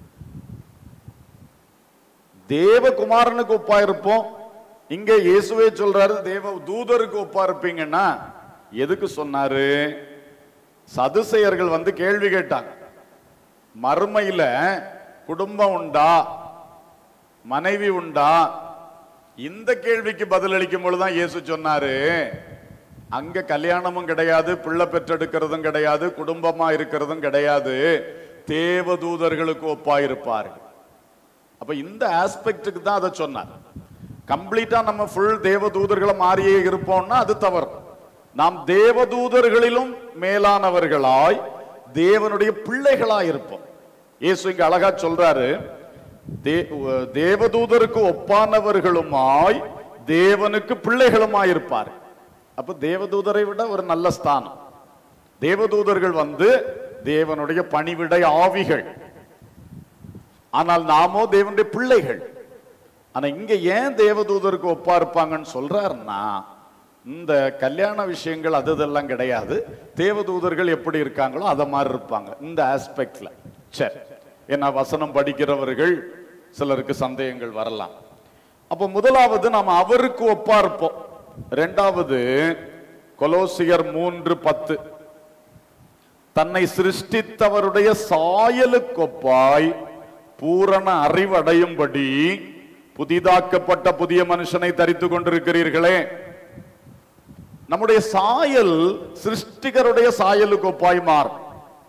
தேவகுமாரனுக்கு ஒப்பா இருப்போம் இங்க இயேசுவே சொல்றாரு தேவ தூதருக்கு ஒப்பா இருப்பீங்கன்னா எதுக்கு சொன்னாரு சதுசெயர்கள் வந்து கேள்வி கேட்டாங்க மறுமையில குடும்பம் உண்டா மனைவி உண்டா இந்த கேள்விக்கு பதிலளிக்கும் பொழுதுதான் இயேசு சொன்னாரு அங்க கல்யாணமும் கிடையாது பிள்ளை பெற்றெடுக்கிறதும் கிடையாது குடும்பமா இருக்கிறதும் கிடையாது தேவதூதர்களுக்கு ஒப்பாயிருப்பார்கள் அப்ப இந்த ஆஸ்பெக்டுக்கு தான் அதை சொன்னார் கம்ப்ளீட்டா நம்ம ஃபுல் தேவதூதர்களை மாறியே இருப்போம்னா அது தவறு நாம் தேவதூதர்களிலும் மேலானவர்களாய் தேவனுடைய பிள்ளைகளா இருப்போம் இயேசு இங்க அழகா சொல்றாரு தே- தேவதூதருக்கு ஒப்பானவர்களுமாய் தேவனுக்கு பிள்ளைகளுமாய் இருப்பார் அப்ப தேவதூதரை விட ஒரு நல்ல ஸ்தானம் தேவதூதர்கள் வந்து தேவனுடைய பணிவிடை ஆவிகள் ஆனால் நாமோ தேவனுடைய பிள்ளைகள் ஆனா இங்க ஏன் தேவதூதருக்கு ஒப்பா இருப்பாங்கன்னு சொல்றாருன்னா இந்த கல்யாண விஷயங்கள் அது இதெல்லாம் கிடையாது தேவதூதர்கள் எப்படி இருக்காங்களோ அத மாதிரி இருப்பாங்க இந்த ஆஸ்பெக்ட்ல சரி ஏன்னா வசனம் படிக்கிறவர்கள் சிலருக்கு சந்தேகங்கள் வரலாம் அப்ப முதலாவது நாம் அவருக்கு ஒப்பா இருப்போம் ரெண்டாவது கொலோசியர் மூன்று பத்து தன்னை சிருஷ்டித்தவருடைய சாயலுக்கொப்பாய் பூரண அறிவடையும்படி புதிதாக்கப்பட்ட புதிய மனுஷனை தரித்து கொண்டிருக்கிறீர்களே நம்முடைய சாயல் சிருஷ்டிகருடைய சாயலுக்கு ஒப்பாய் மாறும்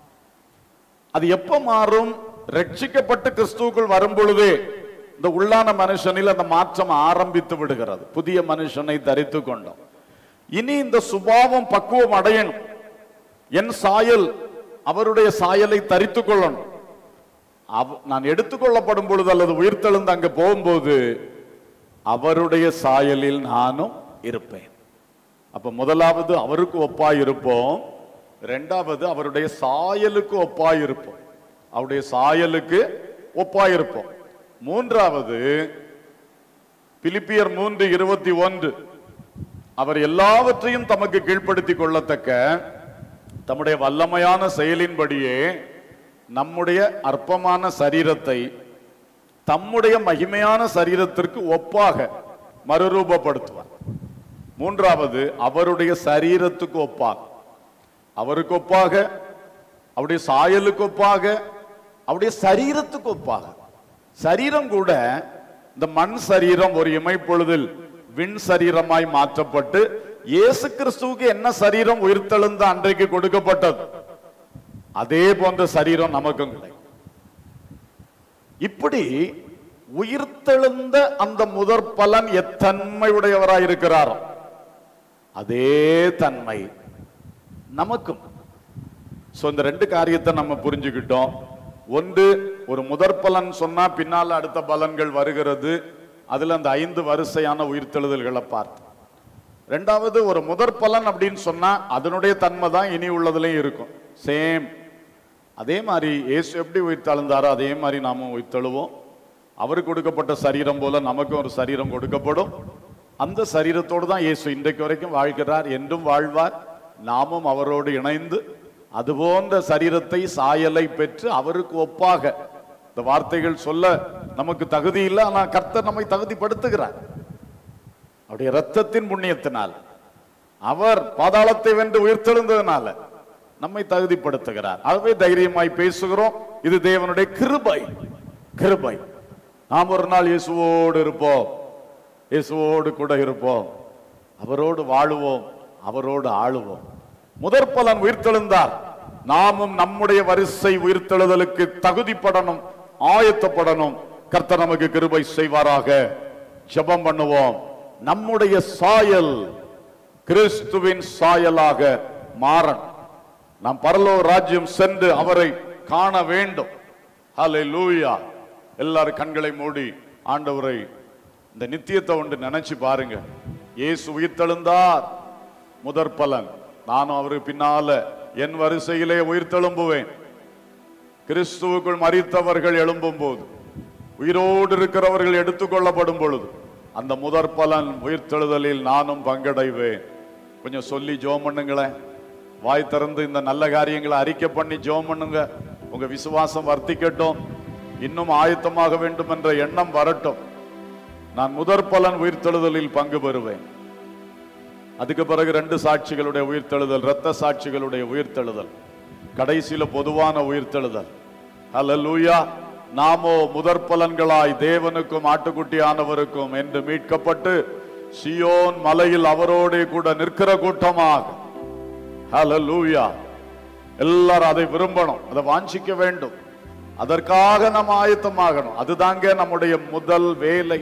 அது எப்ப மாறும் ரட்சிக்கப்பட்டு கிறிஸ்துவுக்குள் வரும் பொழுதே இந்த உள்ளான மனுஷனில் அந்த மாற்றம் ஆரம்பித்து விடுகிறது புதிய மனுஷனை தரித்து கொண்டோம் இனி இந்த சுபாவம் பக்குவம் அடையணும் என் சாயல் அவருடைய சாயலை தரித்து கொள்ளணும் அவ- நான் எடுத்துக்கொள்ளப்படும் பொழுது அல்லது உயிர்த்தெழுந்து அங்க போகும்போது அவருடைய சாயலில் நானும் இருப்பேன் அப்ப முதலாவது அவருக்கு ஒப்பாய் இருப்போம் ரெண்டாவது அவருடைய சாயலுக்கு ஒப்பாய் இருப்போம் அவருடைய சாயலுக்கு ஒப்பாய் இருப்போம் மூன்றாவது பிலிப்பியர் மூன்று இருபத்தி ஒன்று அவர் எல்லாவற்றையும் தமக்கு கீழ்ப்படுத்திக் கொள்ளத்தக்க தம்முடைய வல்லமையான செயலின்படியே நம்முடைய அற்பமான சரீரத்தை தம்முடைய மகிமையான சரீரத்திற்கு ஒப்பாக மறுரூபப்படுத்துவார் மூன்றாவது அவருடைய சரீரத்துக்கு ஒப்பாக அவருக்கு ஒப்பாக அவருடைய சாயலுக்கு ஒப்பாக அவருடைய சரீரத்துக்கு ஒப்பாக சரீரம் கூட இந்த மண் சரீரம் ஒரு இமைப்பொழுதில் விண் சரீரமாய் மாற்றப்பட்டு இயேசு கிறிஸ்துவுக்கு என்ன சரீரம் உயிர்த்தெழுந்த அன்றைக்கு கொடுக்கப்பட்டது அதே போன்ற சரீரம் நமக்கும் கிடைக்கும் இப்படி உயிர்த்தெழுந்த அந்த முதற் பலன் எத்தன்மை உடையவராய் இருக்கிறாரோ அதே தன்மை நமக்கும் சோ இந்த ரெண்டு காரியத்தை நம்ம புரிஞ்சுக்கிட்டோம் ஒன்று ஒரு முதற் பலன் சொன்னா பின்னால அடுத்த பலன்கள் வருகிறது அதுல அந்த ஐந்து வரிசையான உயிர்த்தெழுதல்களை பார்த்து ரெண்டாவது ஒரு முதற் பலன் அப்படின்னு சொன்னா அதனுடைய தன்மை தான் இனி உள்ளதுலயும் இருக்கும் சேம் அதே மாதிரி இயேசு எப்படி உயிர்த்தெழுந்தாரோ அதே மாதிரி நாமும் உயிர்த்தெழுவோம் அவருக்கு கொடுக்கப்பட்ட சரீரம் போல நமக்கும் ஒரு சரீரம் கொடுக்கப்படும் அந்த சரீரத்தோடு தான் இயேசு இன்றைக்கு வரைக்கும் வாழ்கிறார் என்றும் வாழ்வார் நாமும் அவரோடு இணைந்து அதுபோன்ற சரீரத்தை சாயலை பெற்று அவருக்கு ஒப்பாக இந்த வார்த்தைகள் சொல்ல நமக்கு தகுதி இல்லை ஆனா கர்த்தர் நம்மை தகுதிப்படுத்துகிறார் அவருடைய ரத்தத்தின் புண்ணியத்தினால் அவர் பாதாளத்தை வென்று உயிர்த்தெழுந்ததுனால நம்மை தகுதிப்படுத்துகிறார் ஆகவே தைரியமாய் பேசுகிறோம் இது தேவனுடைய கிருபை கிருபை நாம் ஒரு நாள் இயேசுவோடு இருப்போம் இயேசுவோடு கூட இருப்போம் அவரோடு வாழுவோம் அவரோடு ஆளுவோம் முதற் பலன் உயிர்த்தெழுந்தார் நாமும் நம்முடைய வரிசை உயிர்த்தெழுதலுக்கு தகுதிப்படணும் ஆயத்தப்படணும் கர்த்தர் நமக்கு கிருபை செய்வாராக ஜெபம் பண்ணுவோம் நம்முடைய சாயல் கிறிஸ்துவின் சாயலாக மாறணும் நாம் பரலோ ராஜ்யம் சென்று அவரை காண வேண்டும் ஹalleluya எல்லாரும் கண்களை மூடி ஆண்டவரை இந்த நித்தியத்தை ஒன்று நினைச்சு பாருங்க இயேசு உயிர்த்தெழுந்தார் முதற் பலன் நானும் அவருக்கு பின்னால என் வரிசையிலே உயிர்த்தெழும்புவேன் கிறிஸ்துவுக்குள் மரித்தவர்கள் எழும்பும் போது உயிரோடு இருக்கிறவர்கள் எடுத்துக்கொள்ளப்படும் பொழுது அந்த முதற் பலன் உயிர்த்தெழுதலில் நானும் பங்கடைவேன் கொஞ்சம் சொல்லி ஜோம் பண்ணுங்களேன் வாய் திறந்து இந்த நல்ல காரியங்களை அறிக்கை பண்ணி ஜோம் பண்ணுங்க உங்க விசுவாசம் வர்த்திக்கட்டும் இன்னும் ஆயத்தமாக வேண்டும் என்ற எண்ணம் வரட்டும் நான் முதற் பலன் உயிர்த்தெழுதலில் பங்கு பெறுவேன் அதுக்கு பிறகு ரெண்டு சாட்சிகளுடைய உயிர்த்தெழுதல் இரத்த சாட்சிகளுடைய உயிர்த்தெழுதல் கடைசியில பொதுவான உயிர்த்தெழுதல் ஹalleluya நாமோ முதற் பலன்களாய் தேவனுக்கும் ஆட்டுக்குட்டியானவருக்கும் என்று மீட்கப்பட்டு சியோன் மலையில் அவரோடே கூட நிற்கிற கூட்டமாக ஹalleluya எல்லாரும் அதை விரும்பணும் அதை வாஞ்சிக்க வேண்டும் அதற்காக நாம் ஆயத்தமாகணும் அதுதாங்க நம்முடைய முதல் வேலை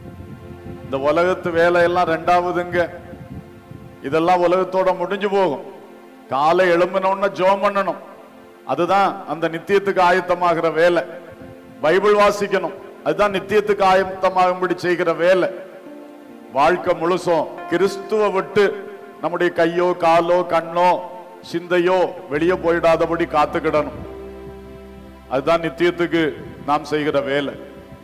இந்த உலகத்து வேலையெல்லாம் ரெண்டாவதுங்க இதெல்லாம் உலகத்தோட முடிஞ்சு போகும் காலை எழும்பினோன்னு ஜோம் பண்ணணும் அதுதான் அந்த நித்தியத்துக்கு ஆயத்தமாகிற வேலை பைபிள் வாசிக்கணும் அதுதான் நித்தியத்துக்கு ஆயத்தமாகும்படி செய்கிற வேலை வாழ்க்கை முழுசும் கிறிஸ்துவ விட்டு நம்முடைய கையோ காலோ கண்ணோ சிந்தையோ வெளியே போயிடாதபடி காத்துக்கிடணும் அதுதான் நித்தியத்துக்கு நாம் செய்கிற வேலை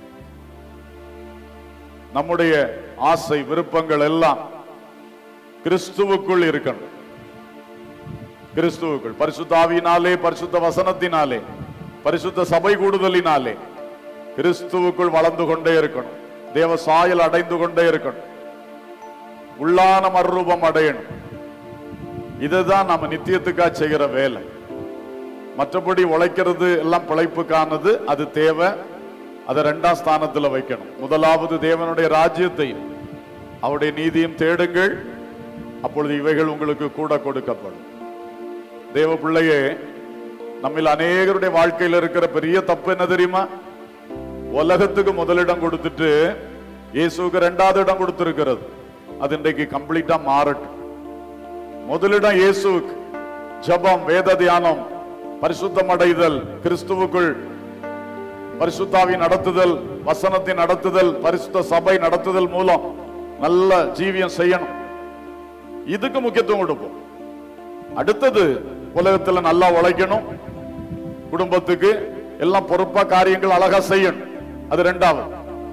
நம்முடைய ஆசை விருப்பங்கள் எல்லாம் கிறிஸ்துவுக்குள் இருக்கணும் கிறிஸ்துவுக்குள் பரிசுத்த ஆவியினாலே பரிசுத்த வசனத்தினாலே பரிசுத்த சபை கூடுதலினாலே கிறிஸ்துவுக்குள் வளர்ந்து கொண்டே இருக்கணும் தேவ சாயல் அடைந்து கொண்டே இருக்கணும் உள்ளான மறுரூபம் அடையணும் இதுதான் நம்ம நித்தியத்துக்கா செய்கிற வேலை மற்றபடி உழைக்கிறது எல்லாம் பிழைப்புக்கானது அது தேவை அதை ரெண்டாம் ஸ்தானத்துல வைக்கணும் முதலாவது தேவனுடைய ராஜ்யத்தையும் அவருடைய நீதியும் தேடுங்கள் அப்பொழுது இவைகள் உங்களுக்கு கூட கொடுக்கப்படும் தேவ பிள்ளையே நம்மில் அநேகருடைய வாழ்க்கையில் இருக்கிற பெரிய தப்பு என்ன தெரியுமா உலகத்துக்கு முதலிடம் கொடுத்துட்டு இயேசுவுக்கு ரெண்டாவது இடம் கொடுத்திருக்கிறது அது இன்றைக்கு கம்ப்ளீட்டா மாறட்டும் முதலிடம் இயேசுவுக்கு ஜெபம் வேத தியானம் பரிசுத்தம் அடைதல் கிறிஸ்துவுக்குள் பரிசுத்தாவின் நடத்துதல் வசனத்தின் நடத்துதல் பரிசுத்த சபை நடத்துதல் மூலம் நல்ல ஜீவியம் செய்யணும் இதுக்கு முக்கியத்துவம் கொடுப்போம் அடுத்தது உலகத்துல நல்லா உழைக்கணும் குடும்பத்துக்கு எல்லாம் பொறுப்பா காரியங்கள் அழகா செய்யணும் அது ரெண்டாவது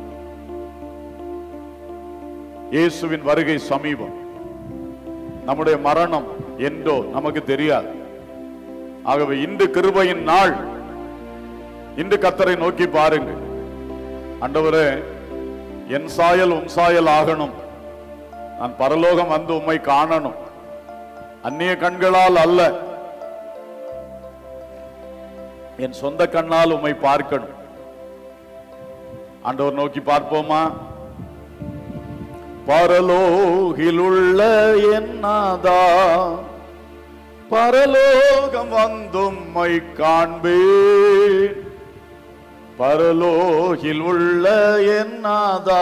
இயேசுவின் வருகை சமீபம் நம்முடைய மரணம் என்றோ நமக்கு தெரியாது ஆகவே இன்று கிருபையின் நாள் இன்று கத்தரை நோக்கி பாருங்க ஆண்டவரே என் சாயல் உன் சாயல் ஆகணும் நான் பரலோகம் வந்து உம்மை காணணும் அந்நிய கண்களால் அல்ல என் சொந்த கண்ணால் உம்மை பார்க்கணும் ஆண்டவர் நோக்கி பார்ப்போமா பரலோகிலுள்ள என்னாதா பரலோகம் வந்தும்மை காண்பேன் பரலோகில் உள்ள என்னாதா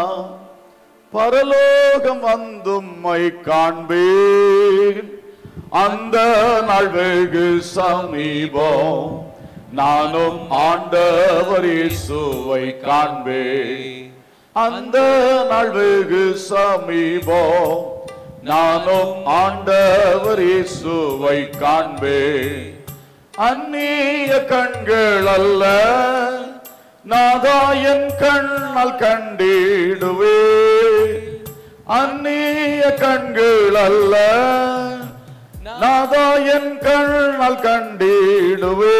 பரலோகம் வந்தும்மை காண்பேன் அந்த நாள் வெகு சமீபம் நானும் ஆண்டவர் இயேசுவை காண்பேன் அந்த நாள் வெகு சமீபம் நானும் ஆண்டவர் இயேசுவை காண்பேன் அந்நிய கண்கள் அல்ல நாதா என் கண்ணால் கண்டிடுவே அந்நிய கண்கள் அல்ல நாதா என் கண்ணால் கண்டிடுவே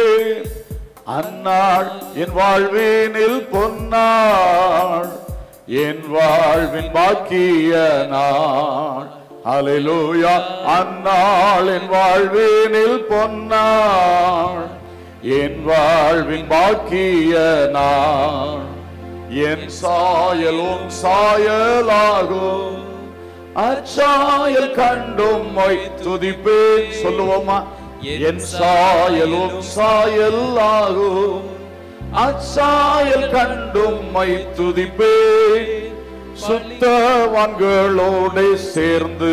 அந்நாள் என் வாழ்வினில் பொன்னாள் என் வாழ்வின் பாக்கிய நாள் அலையூயா அந்நாள் என் வாழ்வினில் பொன்னாள் என் வாழ்வின் பாக்கிய நாள் என் சாயல் உன் சாயலாகும் அச்சாயல் கண்டும் மை துதிப்பேன் சொல்லுவோமா என் சாயல் உன் சாயல் ஆகும் அச்சாயல் கண்டும் மை துதிப்பேன் சுத்தவான்களோடு சேர்ந்து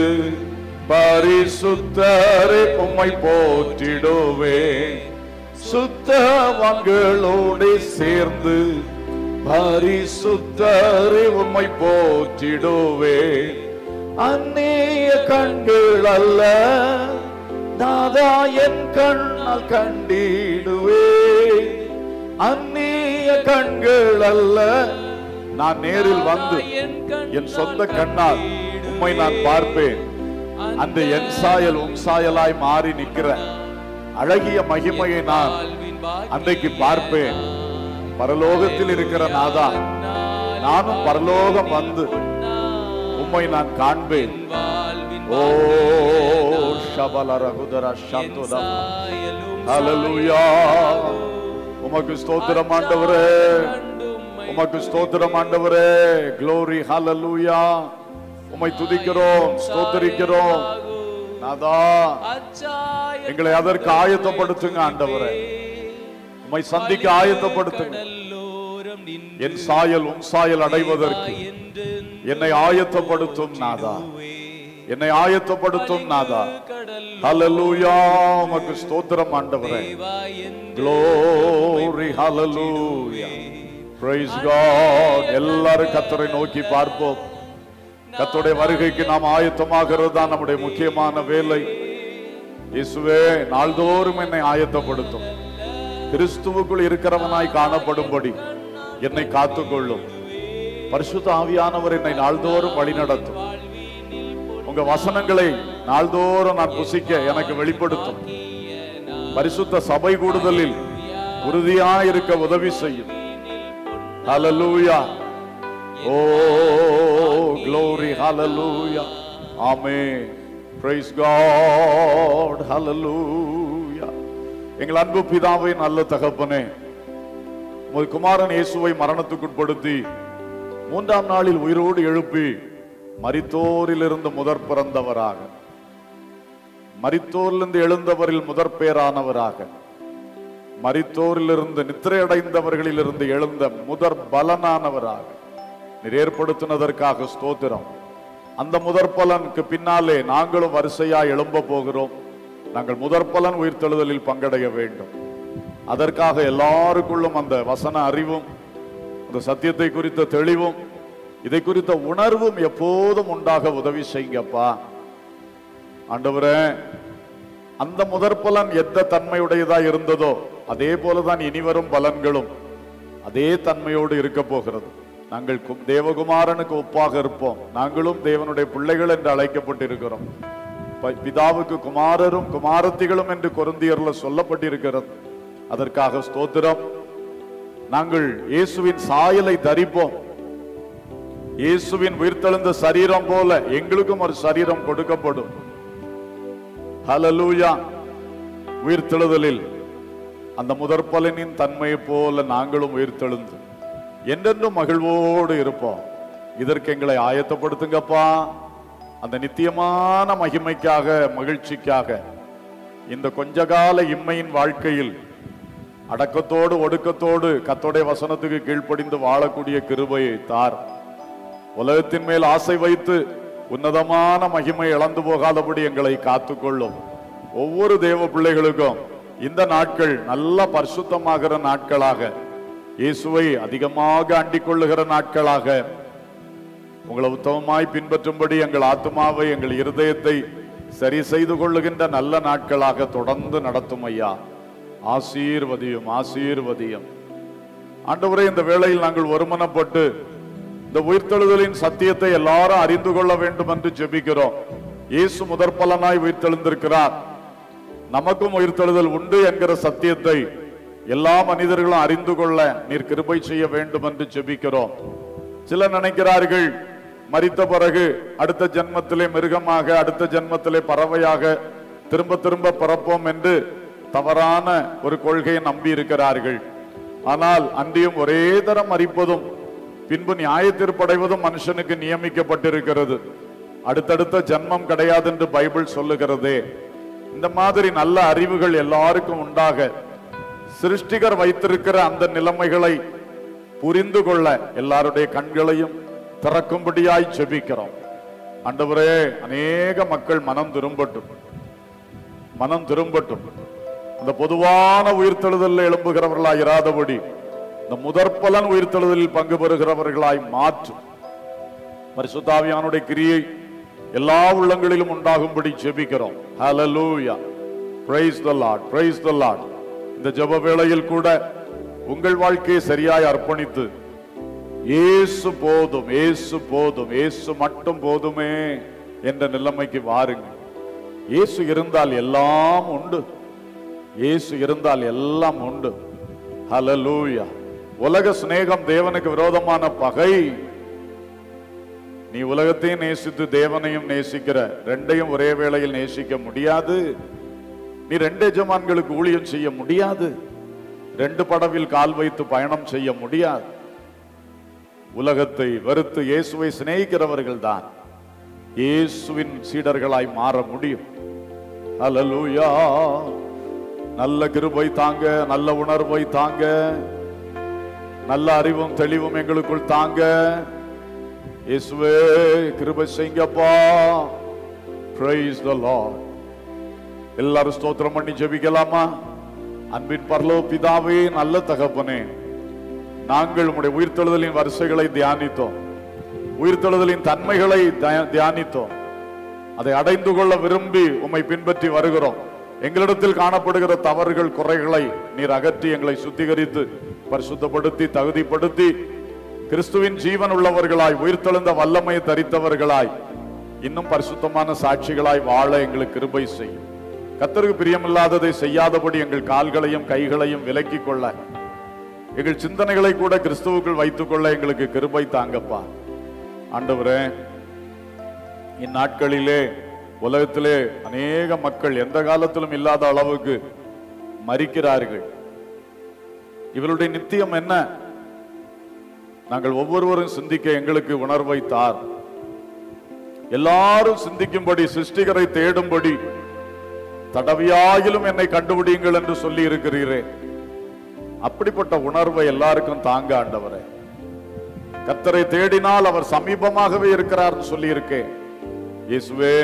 பரிசுத்தரை உம்மை போற்றிடுவேன் சுத்தவான்களோடு சேர்ந்து பரிசுத்தரை உம்மை போற்றிடுவேன் அந்நிய கண்கள் அல்ல நாதா என் கண்ணால் கண்டிடுவே அந்நிய கண்கள் அல்ல நான் நேரில் வந்து என் சொந்த கண்ணால் உம்மை நான் பார்ப்பேன் அந்த என் சாயல் உன் சாயலாய் மாறி நிற்கிற அழகிய மகிமையை நான் அன்றைக்கு பார்ப்பேன் பரலோகத்தில் இருக்கிற நாதா நானும் பரலோகம் வந்து உம்மை நான் காண்பேன் ஓ ஷபல ரகுதர சந்தோதம் ஹalleluya உமக்கு ஸ்தோத்திரம் ஆண்டவரே உமக்கு ஸ்தோத்திரம் ஆண்டவரே glory ஹalleluya உம்மை துதிக்கிறோம் ஸ்தோத்திரிக்கிறோம் நாதா எங்களை அதற்கு ஆயத்தப்படுத்துங்க ஆண்டவரே உம்மை சந்திக்க ஆயத்தப்படுத்துங்க என் சாயல் உன் சாயல் அடைவதற்கு என்னை ஆயத்தப்படுத்தும் நாதா என்னை ஆயத்தப்படுத்தும் நாதா ஹalleluya உமக்கு ஸ்தோத்திரம் ஆண்டவரே glory hallelujah praise god எல்லாரும் கர்த்தரை நோக்கி பார்ப்போம் கர்த்தருடைய வருகைக்கு நாம் ஆயத்தமாகிறது தான் நம்முடைய முக்கியமான வேலை இயேசுவே நாள்தோறும் என்னை ஆயத்தப்படுத்தும் கிறிஸ்துவுக்குள் இருக்கிறவனாய் காணப்படும்படி என்னை காத்துக்கொள்ளும் பரிசுத்த ஆவியானவர் என்னை நாள்தோறும் வழிநடத்தும் உங்க வசனங்களை நாள்தோறும் நான் புசிக்க எனக்கு வெளிப்படுத்தும் பரிசுத்த சபை கூடுதலில் உறுதியாய் இருக்க உதவி செய்யும் ஹalleluya ஓ glory hallelujah amen praise god hallelujah எங்கள் அன்பு பிதாவை நல்ல தகப்பனே உமது குமாரன் இயேசுவை மரணத்துக்குட்படுத்தி மூன்றாம் நாளில் உயிரோடு எழுப்பி மரித்தோரிலிருந்து முதற் பிறந்தவராக மரித்தோரிலிருந்து எழுந்தவரில் முதற் பேரானவராக மரித்தோரிலிருந்து நித்திரையடைந்தவர்களிலிருந்து எழுந்த முதற் பலனானவராக நீர் ஏற்படுத்தினதற்காக ஸ்தோத்திரம் அந்த முதற் பலனுக்கு பின்னாலே நாங்களும் வரிசையா எழும்ப போகிறோம் நாங்கள் முதற் பலன் உயிர்த்தெழுதலில் பங்கடைய வேண்டும் அதற்காக எல்லாருக்குள்ளும் அந்த வசன அறிவும் அந்த சத்தியத்தை குறித்த தெளிவும் இதை குறித்த உணர்வும் எப்போதும் உண்டாக உதவி செய்யுங்கப்பா ஆண்டவரே அந்த முதற் பலன் எந்த தன்மையுடையதா இருந்ததோ அதே போலதான் இனிவரும் பலன்களும் அதே தன்மையோடு இருக்க போகிறது நாங்கள் கு- தேவகுமாரனுக்கு ஒப்பாக இருப்போம் நாங்களும் தேவனுடைய பிள்ளைகள் என்று அழைக்கப்பட்டிருக்கிறோம் ப- பிதாவுக்கு குமாரரும் குமாரத்திகளும் என்று கொருந்தியர்ல சொல்லப்பட்டிருக்கிறது அதற்காக ஸ்தோத்திரம் நாங்கள் இயேசுவின் சாயலை தரிப்போம் இயேசுவின் உயிர்த்தெழுந்த சரீரம் போல எங்களுக்கும் ஒரு சரீரம் கொடுக்கப்படும் ஹalleluya உயிர்த்தெழுதலில் அந்த முதற் பலனின் தன்மையை போல நாங்களும் உயிர்த்தெழுந்து என்றென்றும் மகிழ்வோடு இருப்போம் இதற்கு எங்களை ஆயத்தப்படுத்துங்கப்பா அந்த நித்தியமான மகிமைக்காக மகிழ்ச்சிக்காக இந்த கொஞ்ச கால இம்மையின் வாழ்க்கையில் அடக்கத்தோடு ஒடுக்கத்தோடு கத்தோடைய வசனத்துக்கு கீழ்ப்படிந்து வாழக்கூடிய கிருபையை தார் உலகத்தின் மேல் ஆசை வைத்து உன்னதமான மகிமை இழந்து போகாதபடி எங்களை காத்துக்கொள்ளும் ஒவ்வொரு தேவ பிள்ளைகளுக்கும் இந்த நாட்கள் நல்ல பரிசுத்தமாகிற நாட்களாக இயேசுவை அதிகமாக அண்டிக் கொள்ளுகிற நாட்களாக உங்களை உத்தமமாய் பின்பற்றும்படி எங்கள் ஆத்மாவை எங்கள் இருதயத்தை சரி செய்து கொள்ளுகின்ற நல்ல நாட்களாக தொடர்ந்து நடத்தும் ஐயா ஆசீர்வதியும் ஆசீர்வதியும் ஆண்டவரே இந்த வேளையில் நாங்கள் ஒருமனப்பட்டு இந்த உயிர்த்தெழுதலின் சத்தியத்தை எல்லாரும் அறிந்து கொள்ள வேண்டும் என்று ஜெபிக்கிறோம் இயேசு முதற் பலனாய் உயிர்த்தெழுந்திருக்கிறார் நமக்கும் உயிர்த்தெழுதல் உண்டு என்கிற சத்தியத்தை எல்லா மனிதர்களும் அறிந்து கொள்ள நீர் கிருபை செய்ய வேண்டும் என்று ஜெபிக்கிறோம் சிலர் நினைக்கிறார்கள் மரித்த பிறகு அடுத்த ஜென்மத்திலே மிருகமாக அடுத்த ஜென்மத்திலே பறவையாக திரும்ப திரும்ப பிறப்போம் என்று தவறான ஒரு கொள்கையை நம்பி இருக்கிறார்கள் ஆனால் அன்றியும் ஒரே தரம் மறிப்பதும் பின்பு நியாயத்தீர்ப்படைவதும் மனுஷனுக்கு நியமிக்கப்பட்டிருக்கிறது அடுத்தடுத்த ஜென்மம் கிடையாது என்று பைபிள் சொல்லுகிறதே இந்த மாதிரி நல்ல அறிவுகள் எல்லாருக்கும் உண்டாக சிருஷ்டிகர் வைத்திருக்கிற அந்த நிலைமைகளை புரிந்து கொள்ள எல்லாருடைய கண்களையும் திறக்கும்படியாய் செபிக்கிறோம் ஆண்டவரே அநேக மக்கள் மனம் திரும்பட்டும் மனம் திரும்பட்டும் அந்த பொதுவான உயிர்த்தெழுதலில் எழும்புகிறவர்களாய் இராதபடி இந்த முதற்பலன் உயிர்த்தெழுதலில் பங்கு பெறுகிறவர்களாய் மாற்றும் பரிசுத்தாவியானுடைய கிரியை எல்லா உள்ளங்களிலும் உண்டாகும்படி ஜெபிக்கிறோம் ஹalleluya praise the lord praise the lord இந்த ஜெப வேளையில் கூட உங்கள் வாழ்க்கையை சரியாய் அர்ப்பணித்து இயேசு போதும் இயேசு போதும் இயேசு மட்டும் போதுமே என்ற நிலைமைக்கு வாருங்க இயேசு இருந்தால் எல்லாம் உண்டு இயேசு இருந்தால் எல்லாம் உண்டு ஹalleluya உலக சிநேகம் தேவனுக்கு விரோதமான பகை நீ உலகத்தையும் நேசித்து தேவனையும் நேசிக்கிற ரெண்டையும் ஒரே வேளையில் நேசிக்க முடியாது நீ ரெண்டு எஜமான்களுக்கு ஊழியம் செய்ய முடியாது ரெண்டு படவில் கால் வைத்து பயணம் செய்ய முடியாது உலகத்தை வெறுத்து இயேசுவை சிநேகிக்கிறவர்கள் தான் இயேசுவின் சீடர்களாய் மாற முடியும் ஹalleluya நல்ல கிருபை தாங்க நல்ல உணர்வை தாங்க நல்ல அறிவும் தெளிவும் எங்களுக்குள் தாங்க இயேசுவே கிருபை செய்யுங்கப்பா praise the lord எல்லாரும் ஸ்தோத்திரம் பண்ணி ஜெபிக்கலாமா அன்பின் பரலோ பிதாவே நல்ல தகப்பனே நாங்கள் உம்முடைய உயிர்த்தெழுதலின் வரிசைகளை தியானித்தோம் உயிர்த்தெழுதலின் தன்மைகளை தியா- தியானித்தோம் அதை அடைந்து கொள்ள விரும்பி உம்மை பின்பற்றி வருகிறோம் எங்களிடத்தில் காணப்படுகிற தவறுகள் குறைகளை நீர் அகற்றி எங்களை சுத்திகரித்து பரிசுத்தப்படுத்தி தகுதிப்படுத்தி கிறிஸ்துவின் ஜீவன் உள்ளவர்களாய் உயிர்த்தெழுந்த வல்லமையை தரித்தவர்களாய் இன்னும் பரிசுத்தமான சாட்சிகளாய் வாழ எங்களுக்கு கிருபை செய்யும் கத்தருக்கு பிரியமில்லாததை செய்யாதபடி எங்கள் கால்களையும் கைகளையும் விலக்கிக் கொள்ள எங்கள் சிந்தனைகளை கூட கிறிஸ்துவுக்குள் வைத்துக் கொள்ள எங்களுக்கு கிருபை தாங்கப்பா ஆண்டவரே இந்நாட்களிலே உலகத்திலே அநேக மக்கள் எந்த காலத்திலும் இல்லாத அளவுக்கு மரிக்கிறார்கள் இவருடைய நித்தியம் என்ன நாங்கள் ஒவ்வொருவரும் சிந்திக்க எங்களுக்கு உணர்வை தார் எல்லாரும் சிந்திக்கும்படி சிருஷ்டிகரை தேடும்படி தடவியாயிலும் என்னை கண்டுபிடியுங்கள் என்று சொல்லி இருக்கிறீரே அப்படிப்பட்ட உணர்வை எல்லாருக்கும் தாங்க ஆண்டவரே கர்த்தரை தேடினால் அவர் சமீபமாகவே இருக்கிறார்னு சொல்லி இருக்கேன் இயேசுவே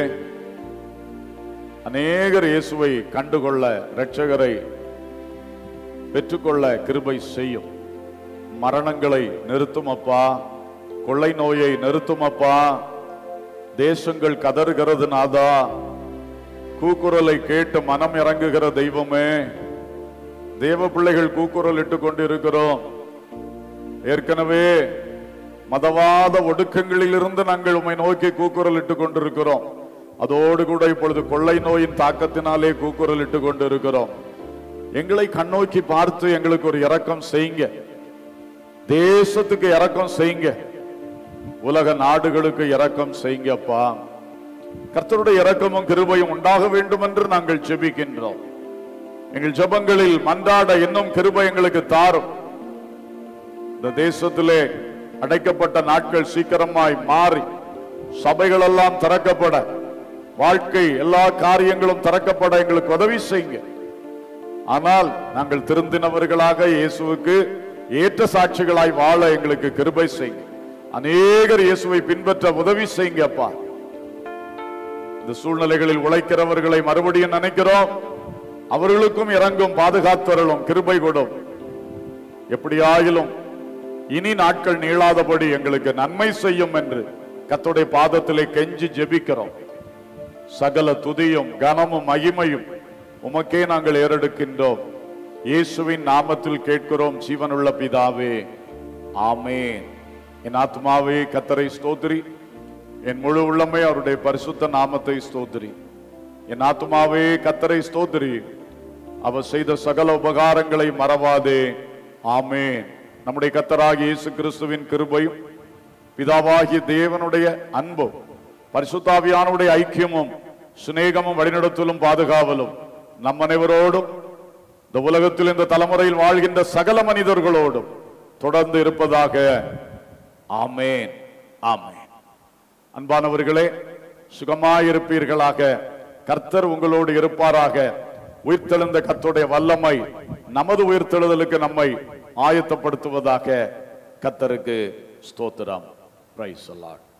அநேகர் இயேசுவை கண்டுகொள்ள இரட்சகரை பெற்றுக்கொள்ள கிருபை செய்யும் மரணங்களை நிறுத்தும் அப்பா கொள்ளை நோயை நிறுத்தும் அப்பா தேசங்கள் கதறுகிறது நாதா கூக்குரலை கேட்டு மனம் இறங்குகிற தெய்வமே தேவ பிள்ளைகள் கூக்குரல் இட்டு கொண்டிருக்கிறோம் ஏற்கனவே மதவாத ஒடுக்கங்களில் இருந்து நாங்கள் உம்மை நோக்கி கூக்குரல் இட்டு கொண்டிருக்கிறோம் அதோடு கூட இப்பொழுது கொள்ளை நோயின் தாக்கத்தினாலே கூக்குரல் இட்டு கொண்டிருக்கிறோம் எங்களை கண்ணோக்கி பார்த்து எங்களுக்கு ஒரு இரக்கம் செய்யுங்க தேசத்துக்கு இரக்கம் செய்யுங்க உலக நாடுகளுக்கு இரக்கம் செய்யுங்கப்பா கர்த்தருடைய இரக்கமும் கிருபையும் உண்டாக வேண்டும் என்று நாங்கள் ஜெபிக்கின்றோம் எங்கள் ஜெபங்களில் மன்றாட இன்னும் கிருபை எங்களுக்கு தாரும் இந்த தேசத்திலே அடைக்கப்பட்ட நாட்கள் சீக்கிரமாய் மாறி சபைகள் எல்லாம் திறக்கப்பட வாழ்க்கை எல்லா காரியங்களும் திறக்கப்பட எங்களுக்கு உதவி செய்யுங்க ஆனால் நாங்கள் திருந்தினவர்களாக இயேசுவுக்கு ஏற்ற சாட்சிகளாய் வாழ எங்களுக்கு கிருபை செய்யுங்க அநேகர் இயேசுவை பின்பற்ற உதவி செய்யுங்க அப்பா இந்த சூழ்நிலைகளில் உழைக்கிறவர்களை மறுபடியும் நினைக்கிறோம் அவர்களுக்கும் இறங்கும் பாதுகாத்தவர்களும் கிருபை கொடும் எப்படியாயிலும் இனி நாட்கள் நீளாதபடி எங்களுக்கு நன்மை செய்யும் என்று கர்த்தருடைய பாதத்திலே கெஞ்சி ஜெபிக்கிறோம் சகல துதியும் கனமும் மகிமையும் உமக்கே நாங்கள் ஏறெடுக்கின்றோம் இயேசுவின் நாமத்தில் கேட்கிறோம் ஜீவனுள்ள பிதாவே ஆமென் என் ஆத்மாவே கத்தரை ஸ்தோத்திரி என் முழு உள்ளமே அவருடைய பரிசுத்த நாமத்தை ஸ்தோத்திரி என் ஆத்மாவே கத்தரை ஸ்தோத்திரி அவர் செய்த சகல உபகாரங்களை மறவாதே ஆமென் நம்முடைய கத்தராகிய இயேசு கிறிஸ்துவின் கிருபையும் பிதாவாகிய தேவனுடைய அன்பும் பரிசுத்தாவியானுடைய ஐக்கியமும் சிநேகமும் வழிநடத்தலும் பாதுகாவலும் நம் அனைவரோடும் இந்த உலகத்தில் இந்த தலைமுறையில் வாழ்கின்ற சகல மனிதர்களோடும் தொடர்ந்து இருப்பதாக ஆமேன் ஆமேன் அன்பானவர்களே சுகமாயிருப்பீர்களாக கர்த்தர் உங்களோடு இருப்பாராக உயிர்த்தெழுந்த கர்த்தருடைய வல்லமை நமது உயிர்த்தெழுதலுக்கு நம்மை ஆயத்தப்படுத்துவதாக கர்த்தருக்கு ஸ்தோத்திரம் பிரைஸ் அல்லாட்